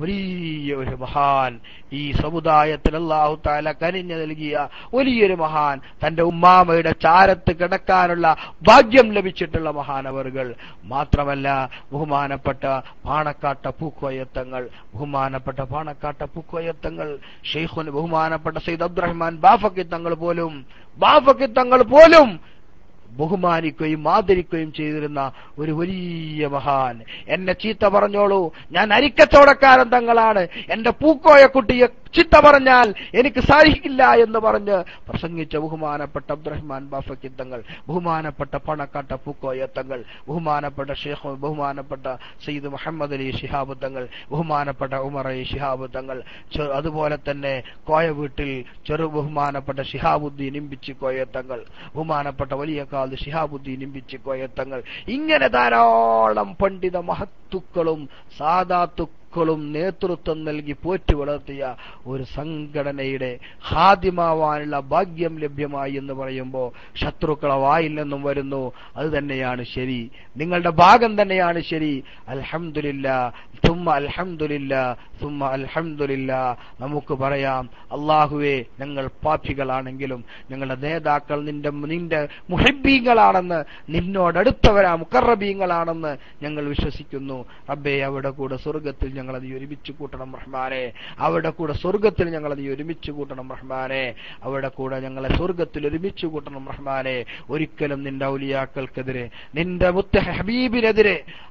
വലിയ ഒരു മഹാൻ ഈ സമുദായത്തിൽ അള്ളാഹു താല കനിഞ്ഞു നൽകിയ വലിയൊരു മഹാൻ തന്റെ ഉമ്മാമയുടെ ചാരത്ത് കിടക്കാനുള്ള ഭാഗ്യം ലഭിച്ചിട്ടുള്ള മഹാനവറുകൾ മാത്രമല്ല ബഹുമാനപ്പെട്ട പാണക്കാട്ട പൂക്കോയത്തങ്ങൾ ബഹുമാനപ്പെട്ട പാണക്കാട്ട പൂക്കോയത്തങ്ങൾ ഷെയ്ഖുൻ ബഹുമാനപ്പെട്ട സയ്യിദ് അബ്ദുറഹ്മാൻ ബാഫക്കി തങ്ങൾ പോലും ബാഫക്കി തങ്ങൾ പോലും ബഹുമാനിക്കുകയും ആദരിക്കുകയും ചെയ്തിരുന്ന ഒരു വലിയ മഹാൻ എന്നെ ചീത്ത പറഞ്ഞോളൂ ഞാൻ അരിക്കച്ചവടക്കാരൻ തങ്ങളാണ് എന്റെ പൂക്കോയ കുട്ടിയെ ചീത്ത പറഞ്ഞാൽ എനിക്ക് സാധിക്കില്ല എന്ന് പറഞ്ഞ് പ്രസംഗിച്ച ബഹുമാനപ്പെട്ട അബ്ദുറഹ്മാൻ ബാഫക്കി തങ്ങൾ ബഹുമാനപ്പെട്ട പണക്കാട്ട പൂക്കോയ തങ്ങൾ ബഹുമാനപ്പെട്ട ഷേഖ് ബഹുമാനപ്പെട്ട സയ്യിദ് മുഹമ്മദ് അലി ശിഹാബ് തങ്ങൾ ബഹുമാനപ്പെട്ട ഉമർ അലി ശിഹാബ് തങ്ങൾ ചെ- അതുപോലെ തന്നെ കോയ വീട്ടിൽ ചെറു ബഹുമാനപ്പെട്ട ഷിഹാബുദ്ദീൻ ഇമ്പിച്ചി കോയത്തങ്ങൾ ബഹുമാനപ്പെട്ട വലിയ കാത് ഷിഹാബുദ്ദീൻ ഇമ്പിച്ചി കോയത്തങ്ങൾ ഇങ്ങനെ ധാരാളം പണ്ഡിത മഹത്തുക്കളും സാധാത്തുക്കളും നേതൃത്വം നൽകി പോറ്റി വളർത്തിയ ഒരു സംഘടനയുടെ ഹാദ്യമാവാനുള്ള ഭാഗ്യം ലഭ്യമായി എന്ന് പറയുമ്പോൾ ശത്രുക്കളെ വായിൽ നിന്നും വരുന്നു അത് തന്നെയാണ് ശരി നിങ്ങളുടെ ഭാഗം തന്നെയാണ് ശരി അൽഹംദുലില്ല തുമ്മ അൽഹംദുലില്ല തുമ്മ അൽഹംദുലില്ല നമുക്ക് പറയാം അള്ളാഹുവെ ഞങ്ങൾ പാപികളാണെങ്കിലും ഞങ്ങളുടെ നേതാക്കൾ നിന്റെ നിന്റെ മുഹബീങ്ങളാണെന്ന് നിന്നോടടുത്തവരാ മുക്കറബീങ്ങളാണെന്ന് ഞങ്ങൾ വിശ്വസിക്കുന്നു റബ്ബേ അവിടെ കൂടെ സ്വർഗത്തിൽ ഞങ്ങൾ അത് ഒരുമിച്ച് കൂട്ടണം റഹ്മാനെ അവിടെ കൂടെ സ്വർഗത്തിൽ ഞങ്ങൾ അത് ഒരുമിച്ച് കൂട്ടണം റഹ്മാനെ അവിടെ കൂടെ ഞങ്ങളെ സ്വർഗത്തിൽ ഒരുമിച്ച് കൂട്ടണം റഹ്മാനെ ഒരിക്കലും നിന്റെ ഔലിയാക്കൾക്കെതിരെ നിന്റെ മുത്ത ഹബീബിനെതിരെ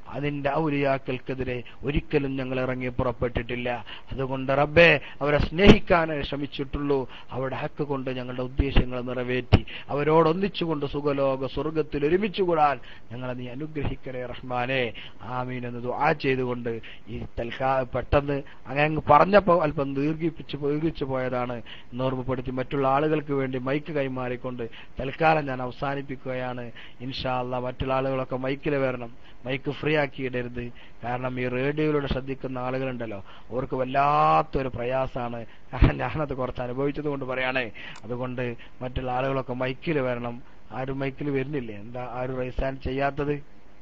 അതിന്റെ ഔലിയാക്കൾക്കെതിരെ ഒരിക്കലും ഞങ്ങൾ ഇറങ്ങി പുറപ്പെട്ടിട്ടില്ല അതുകൊണ്ട് റബ്ബെ അവരെ സ്നേഹിക്കാനേ ശ്രമിച്ചിട്ടുള്ളൂ അവരുടെ ഹക്ക് കൊണ്ട് ഞങ്ങളുടെ ഉദ്ദേശങ്ങൾ നിറവേറ്റി അവരോടൊന്നിച്ചുകൊണ്ട് സുഖലോക സ്വർഗത്തിൽ ഒരുമിച്ച് കൂടാൻ ഞങ്ങളെ നീ അനുഗ്രഹിക്കണേ റഹ്മാനെ ആമീൻ എന്ന് ദുആ ചെയ്തുകൊണ്ട് ഈ തൽക്കാ പെട്ടെന്ന് അങ്ങനെ അങ്ങ് പറഞ്ഞപ്പോ അല്പം ദീർഘിപ്പിച്ച് ദീർഘിച്ചു പോയതാണ് ഓർമ്മപ്പെടുത്തി മറ്റുള്ള ആളുകൾക്ക് വേണ്ടി മൈക്ക് കൈമാറിക്കൊണ്ട് തൽക്കാലം ഞാൻ അവസാനിപ്പിക്കുകയാണ് ഇൻഷാ അല്ലാ മറ്റുള്ള ആളുകളൊക്കെ മൈക്കിൽ വരണം മൈക്ക് ഫ്രീ ആക്കി ഇടരുത് കാരണം ഈ റേഡിയോയിലൂടെ ശ്രദ്ധിക്കുന്ന ആളുകളുണ്ടല്ലോ അവർക്ക് വല്ലാത്തൊരു പ്രയാസമാണ് ഞാനത് കുറച്ച് അനുഭവിച്ചത് കൊണ്ട് പറയാണ് അതുകൊണ്ട് മറ്റുള്ള ആളുകളൊക്കെ മൈക്കിൽ വരണം ആരും മൈക്കിൽ വരുന്നില്ലേ എന്താ ആരും റൈസാൻ ചെയ്യാത്തത്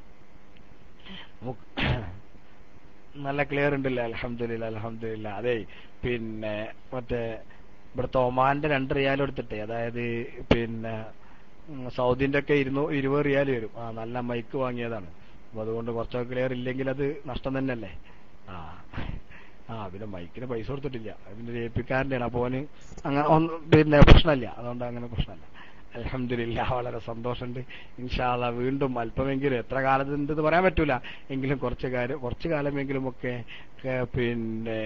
നമുക്ക് നല്ല ക്ലിയർ ഉണ്ടല്ലേ അലഹമില്ല അലഹമില്ല അതെ പിന്നെ മറ്റേ ഇവിടുത്തെ ഒമാന്റെ രണ്ട് റിയാൽ എടുത്തിട്ടേ അതായത് പിന്നെ ഉം, സൗദിന്റെ ഒക്കെ ഇരുന്നൂ ഇരുപത് റിയാൽ വരും ആ നല്ല മൈക്ക് വാങ്ങിയതാണ് അപ്പൊ അതുകൊണ്ട് കുറച്ചൊക്കെ ക്ലിയർ ഇല്ലെങ്കിൽ അത് നഷ്ടം തന്നെയല്ലേ ആ ആ പിന്നെ മൈക്കിന് പൈസ കൊടുത്തിട്ടില്ല അതിന്റെ ജയിപ്പിക്കാരൻ്റെയാണ് അപ്പൊ അവന് അങ്ങനെ ഒന്നും പിന്നെ പ്രശ്നമില്ല അതുകൊണ്ട് അങ്ങനെ പ്രശ്നമില്ല അലഹമില്ല വളരെ സന്തോഷമുണ്ട് ഇൻഷാല്ല വീണ്ടും അല്പമെങ്കിലും എത്ര കാലത്തുണ്ടെന്ന് പറയാൻ പറ്റൂല എങ്കിലും കുറച്ച് കാര്യം കുറച്ച് കാലമെങ്കിലും ഒക്കെ ഒക്കെ പിന്നെ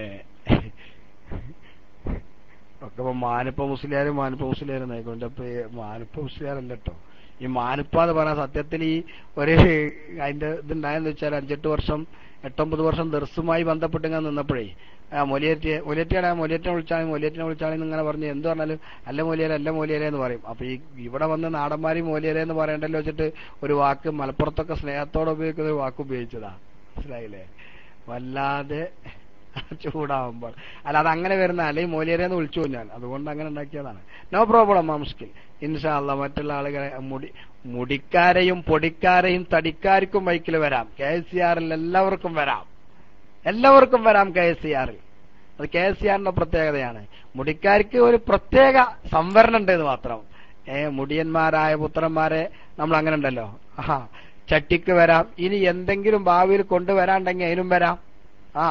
ഒക്കെ ഇപ്പൊ മാനിപ്പ മുസ്ലിയാരും മാനിപ്പ മുസ്ലിയാരും ആയിക്കോട്ടെ അപ്പൊ ഈ മാനിപ്പ മുസ്ലിയാരല്ല കേട്ടോ ഈ മാനിപ്പ എന്ന് പറഞ്ഞ സത്യത്തിൽ ഈ ഒരു അതിന്റെ ഇതുണ്ടായെന്ന് വെച്ചാൽ അഞ്ചെട്ട് വർഷം എട്ടൊമ്പത് വർഷം ദർസുമായി ബന്ധപ്പെട്ട് ഇങ്ങനെ നിന്നപ്പോഴേ ആ മൊലിയേറ്റ് മൊലിയേറ്റിയാണ് ആ മൊലിയേറ്റിനെ വിളിച്ചാൽ മൊലിയേറ്റിനെ വിളിച്ചാണെന്ന് ഇങ്ങനെ പറഞ്ഞ് എന്ത് പറഞ്ഞാലും അല്ല മൊലിയരെ അല്ല മൊലിയരെ എന്ന് പറയും അപ്പൊ ഈ ഇവിടെ വന്ന് നാടന്മാരി മൊലിയരെ എന്ന് പറയണ്ടല്ലോ വെച്ചിട്ട് ഒരു വാക്ക് മലപ്പുറത്തൊക്കെ സ്നേഹത്തോടെ ഉപയോഗിക്കുന്ന ഒരു വാക്ക് ഉപയോഗിച്ചതാ മനസ്സിലായില്ലേ വല്ലാതെ ചൂടാവുമ്പോൾ അല്ല അത് അങ്ങനെ വരുന്ന അല്ലെങ്കിൽ മൂല്യരെ എന്ന് വിളിച്ചു ഞാൻ അതുകൊണ്ട് അങ്ങനെ ഉണ്ടാക്കിയതാണ് നോ പ്രോബ്ലം ആ മുസ്കിൽ ഇൻഷാല്ല മറ്റുള്ള ആളുകളെ മുടി മുടിക്കാരെയും പൊടിക്കാരെയും തടിക്കാർക്കും ബൈക്കിൽ വരാം കെ എസ് സി ആറിൽ എല്ലാവർക്കും വരാം എല്ലാവർക്കും വരാം കെ എസ് സി ആറിൽ അത് കെ എസ് സി ആറിന്റെ പ്രത്യേകതയാണ് മുടിക്കാർക്ക് ഒരു പ്രത്യേക സംവരണം ഉണ്ട് എന്ന് മാത്രം ഏ മുടിയന്മാരായ പുത്രന്മാരെ നമ്മൾ അങ്ങനെ ഉണ്ടല്ലോ ആ ചട്ടിക്ക് വരാം ഇനി എന്തെങ്കിലും ഭാവിയിൽ കൊണ്ടുവരാണ്ടെങ്കിൽ അതിനും വരാം ആ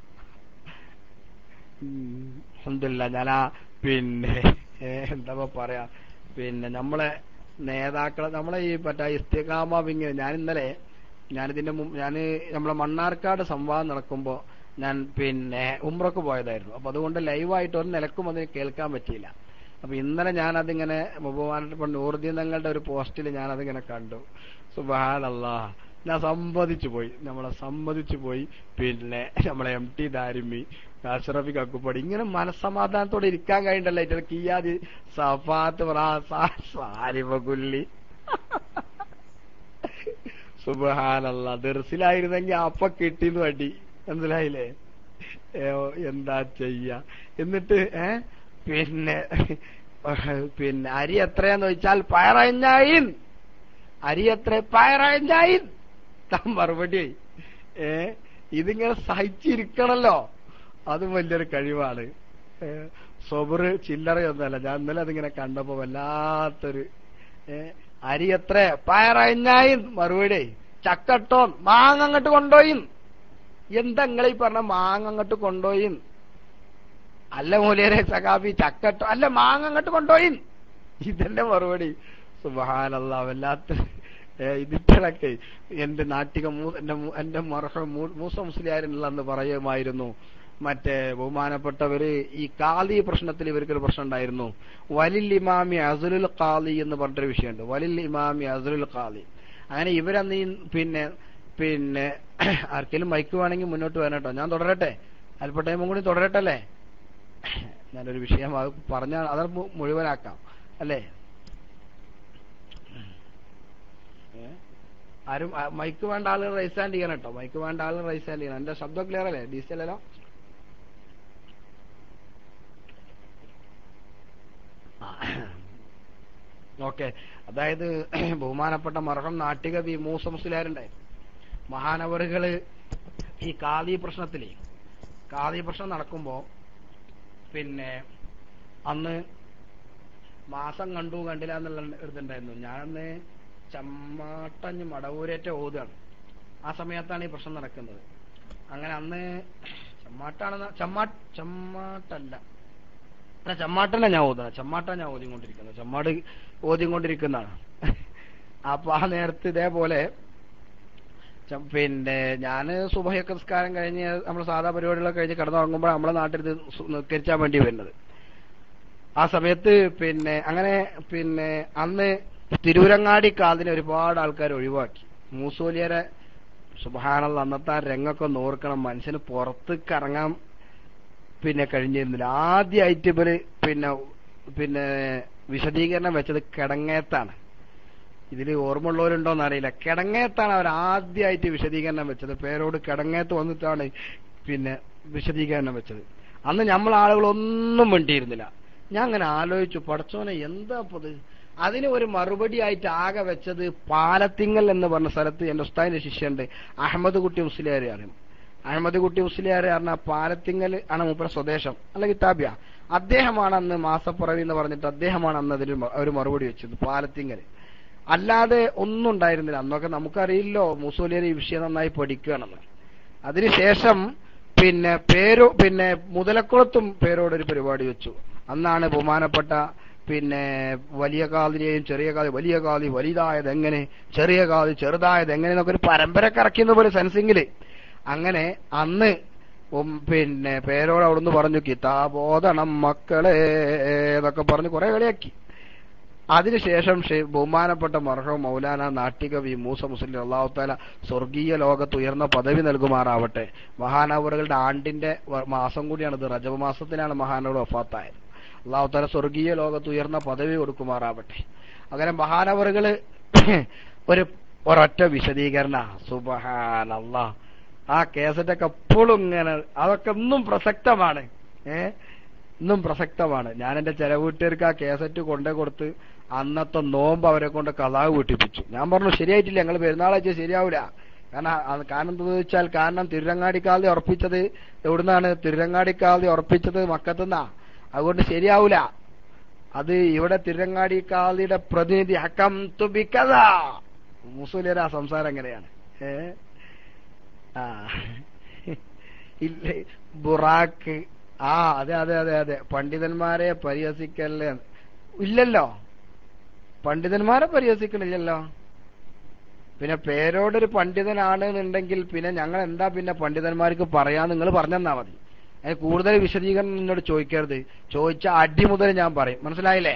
അൽഹംദുലില്ലാ ഞാൻ ആ പിന്നെ ഏ, എന്താ ഇപ്പൊ പറയാ പിന്നെ നമ്മളെ നേതാക്കളെ നമ്മളെ ഈ മറ്റേ ഇസ്തിഖാമ വിങ് ഞാൻ ഇന്നലെ ഞാനിതിന്റെ മുമ്പ് ഞാൻ നമ്മളെ മണ്ണാർക്കാട് സംവാദം നടക്കുമ്പോ ഞാൻ പിന്നെ ഉമ്രക്ക് പോയതായിരുന്നു അപ്പൊ അതുകൊണ്ട് ലൈവായിട്ട് ഒരു നിലക്കും അതിന് കേൾക്കാൻ പറ്റിയില്ല അപ്പൊ ഇന്നലെ ഞാൻ അതിങ്ങനെ ബഹുമാനപ്പെട്ട നൂറുദ്ദീൻ തങ്ങളുടെ ഒരു പോസ്റ്റിൽ ഞാൻ അതിങ്ങനെ കണ്ടു സുബാനല്ലാ ഞാൻ സമ്മതിച്ചു പോയി നമ്മളെ സമ്മതിച്ചു പോയി പിന്നെ നമ്മളെ എം ടി ദാരിമി അഷ്റഫി കക്കുപ്പടി ഇങ്ങനെ മനസ്സമാധാനത്തോടെ ഇരിക്കാൻ കഴിയണ്ടല്ലോ ഇതിൽ കിയാതി സഫാത്ത് സാരിമകുല്ലി സുബഹാനല്ല ദർസിലായിരുന്നെങ്കിൽ അപ്പ കിട്ടിന്ന് വടി മനസ്സിലായില്ലേ ഏ, എന്താ ചെയ്യ എന്നിട്ട് ഏ പിന്നെ പിന്നെ അരി എത്രയാന്ന് ചോദിച്ചാൽ പയറഞ്ഞായിൻ അരി എത്ര പയറഞ്ഞായിൻ താൻ മറുപടി ഏ ഇതിങ്ങനെ സഹിച്ചിരിക്കണല്ലോ അതും വലിയൊരു കഴിവാണ് ഏ, സൊബറ് ചില്ലറയൊന്നുമല്ല ഞാൻ ഇന്നലെ അതിങ്ങനെ കണ്ടപ്പോ വല്ലാത്തൊരു ഏ, അരി എത്ര പയറഞ്ഞായി മറുപടി ചക്കട്ടോ മാങ്ങ അങ്ങോട്ട് കൊണ്ടോയും എന്താ നിങ്ങളീ പറഞ്ഞ മാങ്ങ അങ്ങോട്ട് കൊണ്ടോയും അല്ല മൂലേരെ സഖാബി ചക്കട്ടോ അല്ല മാങ്ങ അങ്ങോട്ട് കൊണ്ടോയും ഇതന്നെ മറുപടി സുബഹാനല്ല വല്ലാത്ത ഏ, ഇതിട്ടൊക്കെ എന്റെ നാട്ടിക മൂ- എന്റെ മൂ- എന്റെ മർഹ മൂ- മൂസ മുസ്ലിയാരിനുള്ള എന്ന് പറയുമായിരുന്നു മറ്റേ ബഹുമാനപ്പെട്ടവര് ഈ കാലി പ്രശ്നത്തിൽ ഇവർക്കൊരു പ്രശ്നം ഉണ്ടായിരുന്നു വലിൽ ഇമാമി അസുലുൽ ഖാലി എന്ന് പറഞ്ഞൊരു വിഷയമുണ്ട് വലിൽ ഇമാമി അസുലുൽ ഖാലി അങ്ങനെ ഇവരന്ന് ഈ പിന്നെ പിന്നെ ആർക്കെങ്കിലും മൈക്ക് വേണമെങ്കിൽ മുന്നോട്ട് വരണം കേട്ടോ ഞാൻ തുടരട്ടെ അല്പ ടൈമും കൂടി തുടരട്ടെ അല്ലേ ഞാനൊരു വിഷയം അത് പറഞ്ഞാൽ അത് മു- മുഴുവനാക്കാം അല്ലേ ഏ? ആരും ആ, മൈക്ക് വേണ്ട ആളുകൾ റൈസ് ഹാൻഡ് ചെയ്യണം കേട്ടോ മൈക്ക് വേണ്ട ആളുകൾ റൈസ് ഹാൻഡ് ചെയ്യണം എന്റെ ശബ്ദം ക്ലിയർ അല്ലേ ഡി സി അല്ലല്ലോ ഓക്കെ അതായത് ബഹുമാനപ്പെട്ട മർഹം നാട്ടിക വി മൂസ മുസ്ലിയാരുണ്ടായിരുന്നു മഹാനവറുകള് ഈ കാദി പ്രശ്നത്തില് കാദി പ്രശ്നം നടക്കുമ്പോ പിന്നെ അന്ന് മാസം കണ്ടു കണ്ടില്ല എന്നുള്ള ഇതുണ്ടായിരുന്നു ഞാനന്ന് ചമ്മാട്ടഞ്ഞ് മടവൂരേറ്റ ഓതുകയാണ് ആ സമയത്താണ് ഈ പ്രശ്നം നടക്കുന്നത് അങ്ങനെ അന്ന് ചമ്മാട്ടാണെന്ന് ചമ്മാ ചമ്മാട്ടല്ല അല്ല ചമ്മാട്ടല്ല ഞാൻ ഓതുന്നത് ചമ്മാട്ട ഞാൻ ഓതിക്കൊണ്ടിരിക്കുന്നത് ചമ്മാട് ഓതിക്കൊണ്ടിരിക്കുന്നതാണ് അപ്പൊ ആ നേരത്ത് ഇതേപോലെ ച- പിന്നെ ഞാന് സുബഹയൊക്കെ നിസ്കാരം കഴിഞ്ഞ് നമ്മൾ സാധാ പരിപാടികളൊക്കെ കഴിഞ്ഞ് കിടന്നുറങ്ങുമ്പോൾ നമ്മളെ നാട്ടിൽ ഇത് സു- നിസ്കരിച്ചാൻ വേണ്ടി വരുന്നത് ആ സമയത്ത് പിന്നെ അങ്ങനെ പിന്നെ അന്ന് തിരൂരങ്ങാടി കാതിനെ ഒരുപാട് ആൾക്കാർ ഒഴിവാക്കി മൂസോലിയരെ സുബഹാനുള്ള അന്നത്തെ ആ രംഗമൊക്കെ നോർക്കണം മനുഷ്യന് പുറത്തേക്ക് ഇറങ്ങാൻ പിന്നെ കഴിഞ്ഞിരുന്നില്ല ആദ്യമായിട്ട് ഇവര് പിന്നെ പിന്നെ വിശദീകരണം വെച്ചത് കിടങ്ങേത്താണ് ഇതിൽ ഓർമ്മയുള്ളവരുണ്ടോന്ന് അറിയില്ല കിടങ്ങേത്താണ് അവർ ആദ്യമായിട്ട് വിശദീകരണം വെച്ചത് പേരോട് കിടങ്ങേത്ത് വന്നിട്ടാണ് പിന്നെ വിശദീകരണം വെച്ചത് അന്ന് നമ്മൾ ആളുകളൊന്നും വേണ്ടിയിരുന്നില്ല ഞാൻ അങ്ങനെ ആലോചിച്ചു പടച്ചോനെ എന്താ ഇത് അതിന് ഒരു മറുപടി ആയിട്ട് ആകെ വെച്ചത് പാലത്തിങ്ങൽ എന്ന് പറഞ്ഞ സ്ഥലത്ത് എന്റെ ഉസ്താദിന്റെ ശിഷ്യണ്ട് അഹമ്മദ് കുട്ടി മുസ്ലിയാരെ അറിയും അഹമ്മദ് കുട്ടി മുസ്ലിയാരെ പറഞ്ഞ പാലത്തിങ്ങൽ ആണ് മൂപ്പര സ്വദേശം അല്ലെങ്കിൽ താബ്യ അദ്ദേഹമാണ് അന്ന് മാസപ്പുറവി എന്ന് പറഞ്ഞിട്ട് അദ്ദേഹമാണ് അന്ന് അതിൽ ഒരു മറുപടി വെച്ചത് പാലത്തിങ്ങൽ അല്ലാതെ ഒന്നും ഉണ്ടായിരുന്നില്ല അന്നൊക്കെ നമുക്കറിയില്ലോ മുസോലിയർ ഈ വിഷയം നന്നായി പഠിക്കുകയാണെന്ന് അതിനുശേഷം പിന്നെ പേരു പിന്നെ മുതലക്കുളത്തും പേരോടൊരു പരിപാടി വെച്ചു അന്നാണ് ബഹുമാനപ്പെട്ട പിന്നെ വലിയ കാതിനെയും ചെറിയ കാതി വലിയ കാതി വലുതായത് എങ്ങനെ ചെറിയ കാതി ചെറുതായത് എങ്ങനെ എന്നൊക്കെ ഒരു പരമ്പര കറക്കിയെന്ന പോലെ സെൻസിങ്ങില് അങ്ങനെ അന്ന് ഉം പിന്നെ പേരോട് അവിടുന്ന് പറഞ്ഞു കിതാബോധണം മക്കളെ എന്നൊക്കെ പറഞ്ഞ് കുറെ കളിയാക്കി അതിനുശേഷം ഷെ- ബഹുമാനപ്പെട്ട മർഹം മൗലാന നാട്ടികവി മൂസ മുസ്ലിം അള്ളാഹുത്താല സ്വർഗീയ ലോകത്ത് ഉയർന്ന പദവി നൽകുമാറാവട്ടെ മഹാനവറുകളുടെ ആണ്ടിന്റെ വ- മാസം കൂടിയാണ് ഇത് റജബ് മാസത്തിലാണ് മഹാനവർ വഫാത്തായത് അള്ളാഹുത്താല സ്വർഗീയ ലോകത്ത് ഉയർന്ന പദവി കൊടുക്കുമാറാവട്ടെ അങ്ങനെ മഹാനവറുകള് ഒരു ഒരൊറ്റ വിശദീകരണ സുബഹാൻ അള്ളാ ആ കേസറ്റൊക്കെ എപ്പോഴും ഇങ്ങനെ അതൊക്കെ ഇന്നും പ്രസക്തമാണ് ഏ ഇന്നും പ്രസക്തമാണ് ഞാൻ എന്റെ ചെലവീട്ടുകാർക്ക് ആ കേസറ്റ് കൊണ്ടേ കൊടുത്ത് അന്നത്തെ നോമ്പ് അവരെ കൊണ്ട് കലാവ് വീട്ടിപ്പിച്ചു ഞാൻ പറഞ്ഞു ശരിയായിട്ടില്ല ഞങ്ങൾ പെരുന്നാളാഴ്ച ശരിയാവില്ല കാരണം അത് കാരണം എന്താണെന്ന് വെച്ചാൽ കാരണം തിരുരങ്ങാടിക്കാതി ഉറപ്പിച്ചത് എവിടുന്നാണ് തിരുരങ്ങാടിക്കാതി ഉറപ്പിച്ചത് മക്കത്തുനിന്നാ അതുകൊണ്ട് ശരിയാവൂല അത് ഇവിടെ തിരുരങ്ങാടിക്കാതിയുടെ പ്രതിനിധി ഹക്കം തുബിക്കഥ മുസൂലിയർ ആ സംസാരം എങ്ങനെയാണ് ഏ ആ ഇല്ല ബുറാക്ക് ആ അതെ അതെ അതെ അതെ പണ്ഡിതന്മാരെ പരിഹസിക്കല്ലേ ഇല്ലല്ലോ പണ്ഡിതന്മാരെ പരിഹസിക്കണില്ലല്ലോ പിന്നെ പേരോടൊരു പണ്ഡിതനാണ് എന്നുണ്ടെങ്കിൽ പിന്നെ ഞങ്ങൾ എന്താ പിന്നെ പണ്ഡിതന്മാർക്ക് പറയാൻ നിങ്ങൾ പറഞ്ഞെന്നാ മതി അതിന് കൂടുതൽ വിശദീകരണം എന്നോട് ചോദിക്കരുത് ചോദിച്ച അടി മുതൽ ഞാൻ പറയും മനസ്സിലായില്ലേ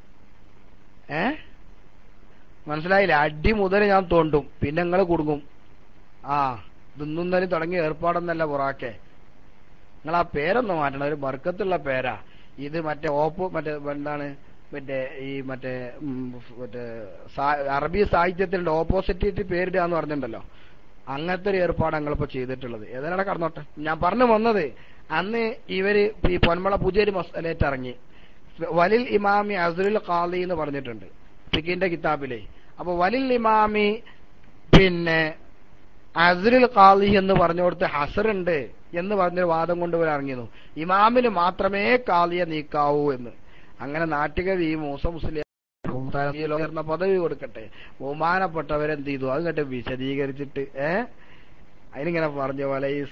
ഏ മനസ്സിലായില്ലേ അടി മുതൽ ഞാൻ തോണ്ടും പിന്നെ നിങ്ങൾ കുടുങ്ങും ആ ഇതൊന്നും തന്നെ തുടങ്ങിയ ഏർപ്പാടൊന്നല്ല ബുറാക്കെ നിങ്ങൾ ആ പേരൊന്ന് മാറ്റണം ഒരു ബർക്കത്തുള്ള പേരാ ഇത് മറ്റേ ഓപ്പോ മറ്റേ എന്താണ് മറ്റേ ഈ മറ്റേ ഉം, മറ്റേ സാ- അറബി സാഹിത്യത്തിന്റെ ഓപ്പോസിറ്റ് പേരിടുക എന്ന് പറഞ്ഞിട്ടുണ്ടല്ലോ അങ്ങനത്തെ ഒരു ഏർപ്പാട് ഞങ്ങളിപ്പോ ചെയ്തിട്ടുള്ളത് ഏതാണ് കടന്നോട്ടെ ഞാൻ പറഞ്ഞു വന്നത് അന്ന് ഇവര് ഈ പൊന്മള പുതിയൊരു മസലേറ്റ് ഇറങ്ങി വലിൽ ഇമാമി അസുൽ ഖാലി എന്ന് പറഞ്ഞിട്ടുണ്ട് ഫിക്കിന്റെ കിതാബിലെ അപ്പൊ വലിൽ ഇമാമി പിന്നെ അസുൽ ഖാലി എന്ന് പറഞ്ഞുകൊടുത്ത് ഹസറുണ്ട് എന്ന് പറഞ്ഞൊരു വാദം കൊണ്ട് ഇവർ ഇറങ്ങിയിരുന്നു ഇമാമിന് മാത്രമേ കാളിയെ നീക്കാവൂ എന്ന് അങ്ങനെ നാട്ടികവി മൂസ മുസ്ലിം ഉയർന്ന പദവി കൊടുക്കട്ടെ ബഹുമാനപ്പെട്ടവരെന്ത് ചെയ്തു അത് കേട്ട് വിശദീകരിച്ചിട്ട് ഏ അതിനിങ്ങനെ പറഞ്ഞ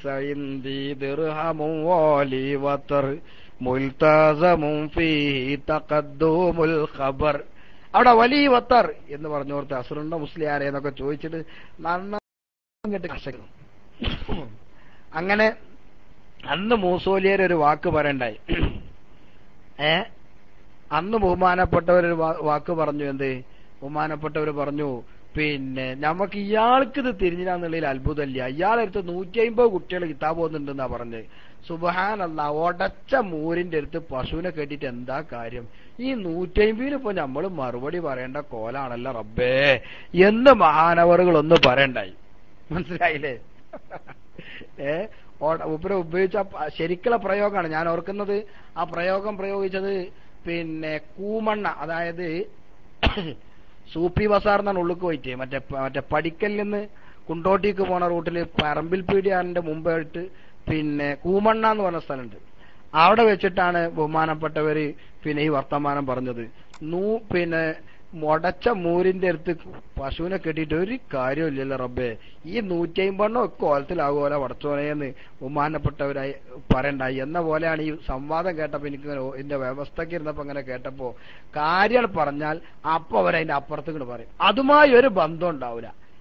ഖബർ അവിടെ വലിയ വത്തർ എന്ന് പറഞ്ഞോർത്ത് അസുറുണ്ട മുസ്ലിയാരെ എന്നൊക്കെ ചോദിച്ചിട്ട് നന്നിട്ട് കഷ്ടം അങ്ങനെ അന്ന് മൂസോലിയർ ഒരു വാക്ക് പറയണ്ടായി ഏ അന്ന് ബഹുമാനപ്പെട്ടവരൊരു വാ- വാക്ക് പറഞ്ഞു എന്ത് ബഹുമാനപ്പെട്ടവർ പറഞ്ഞു പിന്നെ നമുക്ക് ഇയാൾക്ക് ഇത് തിരിഞ്ഞില്ലാന്നുള്ളതിൽ അത്ഭുതമില്ല ഇയാളെടുത്ത് നൂറ്റി അമ്പത് കുട്ടികൾ കിതാബ് വന്നിട്ടുണ്ടെന്നാ പറഞ്ഞത് സുബഹാനല്ല ഒടച്ച മൂരിന്റെ അടുത്ത് പശുവിനെ കെട്ടിട്ട് എന്താ കാര്യം ഈ നൂറ്റി അമ്പതിന് ഇപ്പൊ നമ്മൾ മറുപടി പറയേണ്ട കോലാണല്ലോ റബ്ബേ എന്ന് മഹാനവറുകൾ ഒന്ന് പറയണ്ടായി മനസ്സിലായില്ലേ ഏ ഉപര ഉപയോഗിച്ച പ- ശരിക്കുള്ള പ്രയോഗമാണ് ഞാൻ ഓർക്കുന്നത് ആ പ്രയോഗം പ്രയോഗിച്ചത് പിന്നെ കൂമണ്ണ അതായത് സൂപ്പി ബസാർ എന്നാണ് ഉള്ളിക്ക് പോയിട്ട് മറ്റേ പ- മറ്റേ പടിക്കലിൽ നിന്ന് കുണ്ടോട്ടിക്ക് പോണ റൂട്ടിൽ പറമ്പിൽ പീടിയാറിന്റെ മുമ്പായിട്ട് പിന്നെ കൂമണ്ണ എന്ന് പറഞ്ഞ സ്ഥലമുണ്ട് അവിടെ വെച്ചിട്ടാണ് ബഹുമാനപ്പെട്ടവര് പിന്നെ ഈ വർത്തമാനം പറഞ്ഞത് നൂ പിന്നെ മുടച്ച മൂരിന്റെ അടുത്ത് പശുവിനെ കെട്ടിയിട്ട് ഒരു കാര്യമില്ലല്ലോ റബ്ബേ ഈ നൂറ്റി അമ്പണ്ണം ഒക്കെ കോലത്തിലാകുമല്ലോ വടച്ചോനെന്ന് ബഹുമാനപ്പെട്ടവരായി പറയണ്ടായി എന്ന പോലെയാണ് ഈ സംവാദം കേട്ടപ്പോ എനിക്ക് ഇങ്ങനെ ഓ- ഇതിന്റെ വ്യവസ്ഥക്ക് ഇരുന്നപ്പോ ഇങ്ങനെ കേട്ടപ്പോ കാര്യം പറഞ്ഞാൽ അപ്പൊ അവരതിന്റെ അപ്പുറത്തേക്ക് പറയും അതുമായി ഒരു ബന്ധം ഉണ്ടാവില്ല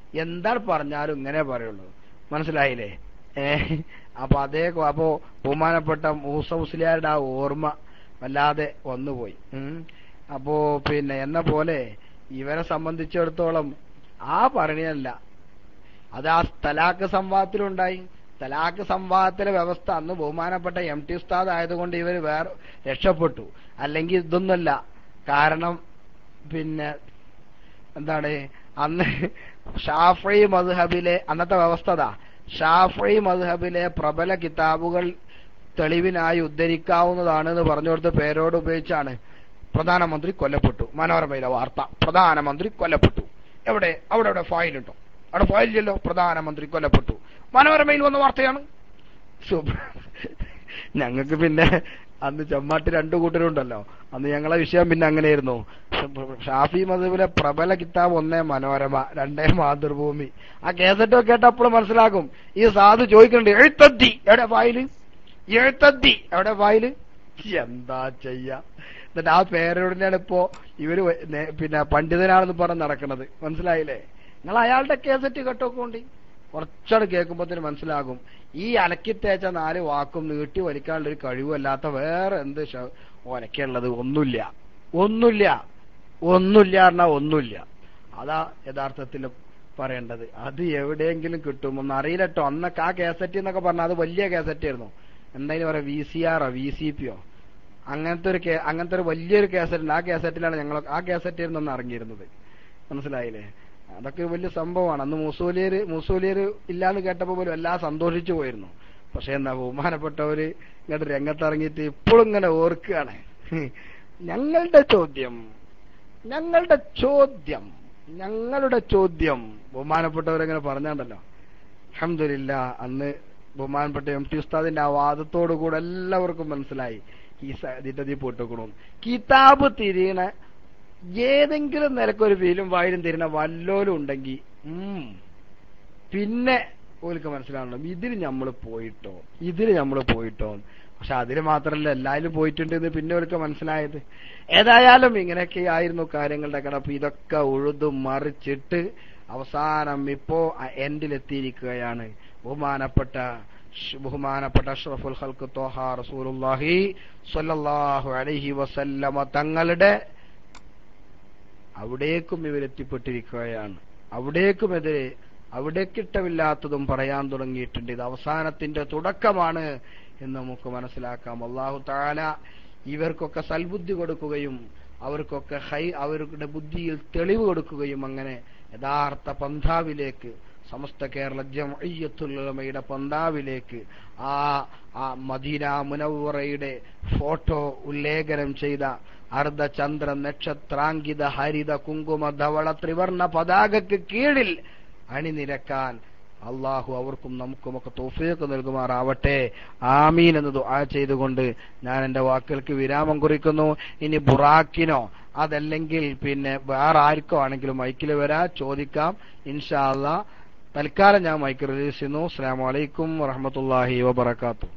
എന്താണ് പറഞ്ഞാലും ഇങ്ങനെ പറയുള്ളൂ മനസ്സിലായില്ലേ ഏ അപ്പൊ അതേ കൊ- അപ്പോ ബഹുമാനപ്പെട്ട മൂസ മുസ്ലിയാരുടെ ആ ഓർമ്മ വല്ലാതെ വന്നുപോയി ഉം. അപ്പോ പിന്നെ എന്ന പോലെ ഇവരെ സംബന്ധിച്ചിടത്തോളം ആ പറയണല്ല അത് ആ തലാക്ക് സംവാദത്തിലുണ്ടായി തലാക്ക് സംവാദത്തിലെ വ്യവസ്ഥ അന്ന് ബഹുമാനപ്പെട്ട എം ടി ഉസ്താദ് ആയതുകൊണ്ട് ഇവർ വേറെ രക്ഷപ്പെട്ടു അല്ലെങ്കിൽ ഇതൊന്നുമല്ല കാരണം പിന്നെ എന്താണ് അന്ന് ഷാഫി മദ്ഹബിലെ അന്നത്തെ വ്യവസ്ഥ അതാ ഷാഫി മദ്ഹബിലെ പ്രബല കിതാബുകൾ തെളിവിനായി ഉദ്ധരിക്കാവുന്നതാണ് എന്ന് പറഞ്ഞു കൊടുത്ത പേരോട് ഉപയോഗിച്ചാണ് പ്രധാനമന്ത്രി കൊല്ലപ്പെട്ടു മനോരമയിലെ വാർത്ത പ്രധാനമന്ത്രി കൊല്ലപ്പെട്ടു എവിടെ അവിടെ അവിടെ ഫയലുണ്ടോ അവിടെ ഫയലില്ലല്ലോ പ്രധാനമന്ത്രി കൊല്ലപ്പെട്ടു മനോരമയിൽ വന്ന വാർത്തയാണ് ഞങ്ങൾക്ക് പിന്നെ അന്ന് ചെമ്മാട്ട് രണ്ടു കൂട്ടരുണ്ടല്ലോ അന്ന് ഞങ്ങളെ വിഷയം പിന്നെ അങ്ങനെയായിരുന്നു ഷാഫി മധുവിലെ പ്രബല കിതാബ് ഒന്നേ മനോരമ രണ്ടേ മാതൃഭൂമി ആ കേസറ്റോ കേട്ടപ്പോൾ മനസ്സിലാക്കും ഈ സാധു ചോദിക്കുന്നുണ്ട് എഴുത്തത്തി എവിടെ ഫയല് എഴുത്തത്തി എവിടെ ഫയല് എന്താ ചെയ്യാ എന്നിട്ട് ആ പേരോടിനാണ് ഇപ്പോ ഇവര് വ- നേ- പിന്നെ പണ്ഡിതനാണെന്ന് പറഞ്ഞ് നടക്കുന്നത് മനസ്സിലായില്ലേ നിങ്ങൾ അയാളുടെ കേസറ്റ് കേട്ടോക്കോണ്ടി കുറച്ചാണ് കേൾക്കുമ്പോഴത്തേന് മനസ്സിലാകും ഈ അലക്കി തേച്ച നാല് വാക്കും നീട്ടി വലിക്കാനുള്ള ഒരു കഴിവല്ലാത്ത വേറെ എന്ത് ശ- ഒലക്കുള്ളത് ഒന്നുമില്ല ഒന്നുമില്ല ഒന്നുമില്ല പറഞ്ഞാ ഒന്നുമില്ല അതാ യഥാർത്ഥത്തിൽ പറയേണ്ടത് അത് എവിടെയെങ്കിലും കിട്ടും അറിയില്ല കേട്ടോ അന്നൊക്കെ ആ കേസറ്റ് എന്നൊക്കെ പറഞ്ഞാൽ അത് വലിയ കേസറ്റ് ആയിരുന്നു എന്തായാലും പറയാ വി സി ആറോ വി സി പിയോ അങ്ങനത്തെ ഒരു കേ- അങ്ങനത്തെ ഒരു വലിയൊരു കേസറ്റ് ഉണ്ട് ആ കേസറ്റിലാണ് ഞങ്ങൾ ആ കേസറ്റ് ആയിരുന്നു അന്ന് ഇറങ്ങിയിരുന്നത് മനസ്സിലായില്ലേ അതൊക്കെ വലിയ സംഭവമാണ് അന്ന് മുസൂലിയർ മുസൂലിയർ ഇല്ലാന്ന് കേട്ടപ്പോ പോലും എല്ലാം സന്തോഷിച്ചു പോയിരുന്നു പക്ഷെ എന്നാ ബഹുമാനപ്പെട്ടവര് ഇങ്ങോട്ട് രംഗത്തിറങ്ങിയിട്ട് ഇപ്പോഴും ഇങ്ങനെ ഓർക്കുകയാണ് ഞങ്ങളുടെ ചോദ്യം ഞങ്ങളുടെ ചോദ്യം ഞങ്ങളുടെ ചോദ്യം ബഹുമാനപ്പെട്ടവരെങ്ങനെ പറഞ്ഞാണ്ടല്ലോ അഹമ്മദില്ല അന്ന് ബഹുമാനപ്പെട്ട എം ടി ഉസ്താദിന്റെ ആ വാദത്തോടു കൂടെ എല്ലാവർക്കും മനസ്സിലായി ഈ ഇതിന്റെ പൊട്ടുക്കണു കിതാബ് തിരിയണ ഏതെങ്കിലും നിലക്കൊരു ഫീലും വായിലും തരുന്ന വല്ലോലും ഉണ്ടെങ്കിൽ ഉം പിന്നെ ഓൽക്ക് മനസ്സിലാവണം ഇതിൽ നമ്മൾ പോയിട്ടോ ഇതിൽ നമ്മൾ പോയിട്ടോ പക്ഷെ അതിൽ മാത്രമല്ല എല്ലാവരും പോയിട്ടുണ്ട് എന്ന് പിന്നെ ഓൽക്ക് മനസ്സിലായത് ഏതായാലും ഇങ്ങനെയൊക്കെ ആയിരുന്നു കാര്യങ്ങളുടെ കിടപ്പ് ഇതൊക്കെ ഉഴുതു മറിച്ചിട്ട് അവസാനം ഇപ്പോ എൻഡിലെത്തിയിരിക്കുകയാണ് ബഹുമാനപ്പെട്ട ഷ്- ബഹുമാനപ്പെട്ട അഷ്റഫുൽ ഖൽക്ക് തോഹ റസൂലുള്ളാഹി സ്വല്ലല്ലാഹു അലൈഹി വസല്ലമ തങ്ങളുടെ അവിടേക്കും ഇവരെത്തിപ്പെട്ടിരിക്കുകയാണ് അവിടേക്കും എതിരെ അവിടേക്കിട്ടമില്ലാത്തതും പറയാൻ തുടങ്ങിയിട്ടുണ്ട് ഇത് അവസാനത്തിന്റെ തുടക്കമാണ് എന്ന് നമുക്ക് മനസ്സിലാക്കാം അള്ളാഹു താല ഇവർക്കൊക്കെ സൽബുദ്ധി കൊടുക്കുകയും അവർക്കൊക്കെ ഹൈ അവരുടെ ബുദ്ധിയിൽ തെളിവ് കൊടുക്കുകയും അങ്ങനെ യഥാർത്ഥ പന്ഥാവിലേക്ക് സമസ്ത കേരള ജമയ്യത്തുലമയുടെ പന്താവിലേക്ക് ആ ആ മദീന മുനവറയുടെ ഫോട്ടോ ഉല്ലേഖനം ചെയ്ത അർദ്ധചന്ദ്ര നക്ഷത്രാങ്കിത ഹരിത കുങ്കുമ ധവള ത്രിവർണ പതാകയ്ക്ക് കീഴിൽ അണിനിരക്കാൻ അള്ളാഹു അവർക്കും നമുക്കുമൊക്കെ തോഫീക്ക് നൽകുമാറാവട്ടെ ആമീൻ എന്ന് ദുആ ചെയ്തുകൊണ്ട് ഞാൻ എന്റെ വാക്കുകൾക്ക് വിരാമം കുറിക്കുന്നു ഇനി ബുറാക്കിനോ അതല്ലെങ്കിൽ പിന്നെ വേറെ ആർക്കോ ആണെങ്കിലും മൈക്കിൽ വരാ ചോദിക്കാം ഇൻഷാ അല്ലാ തൽക്കാലം ഞാൻ മൈക്ക് റിലീസ് ചെയ്യുന്നു അസ്സാം വലൈക്കും വറഹമത്തല്ലാഹി വബർക്കാത്തു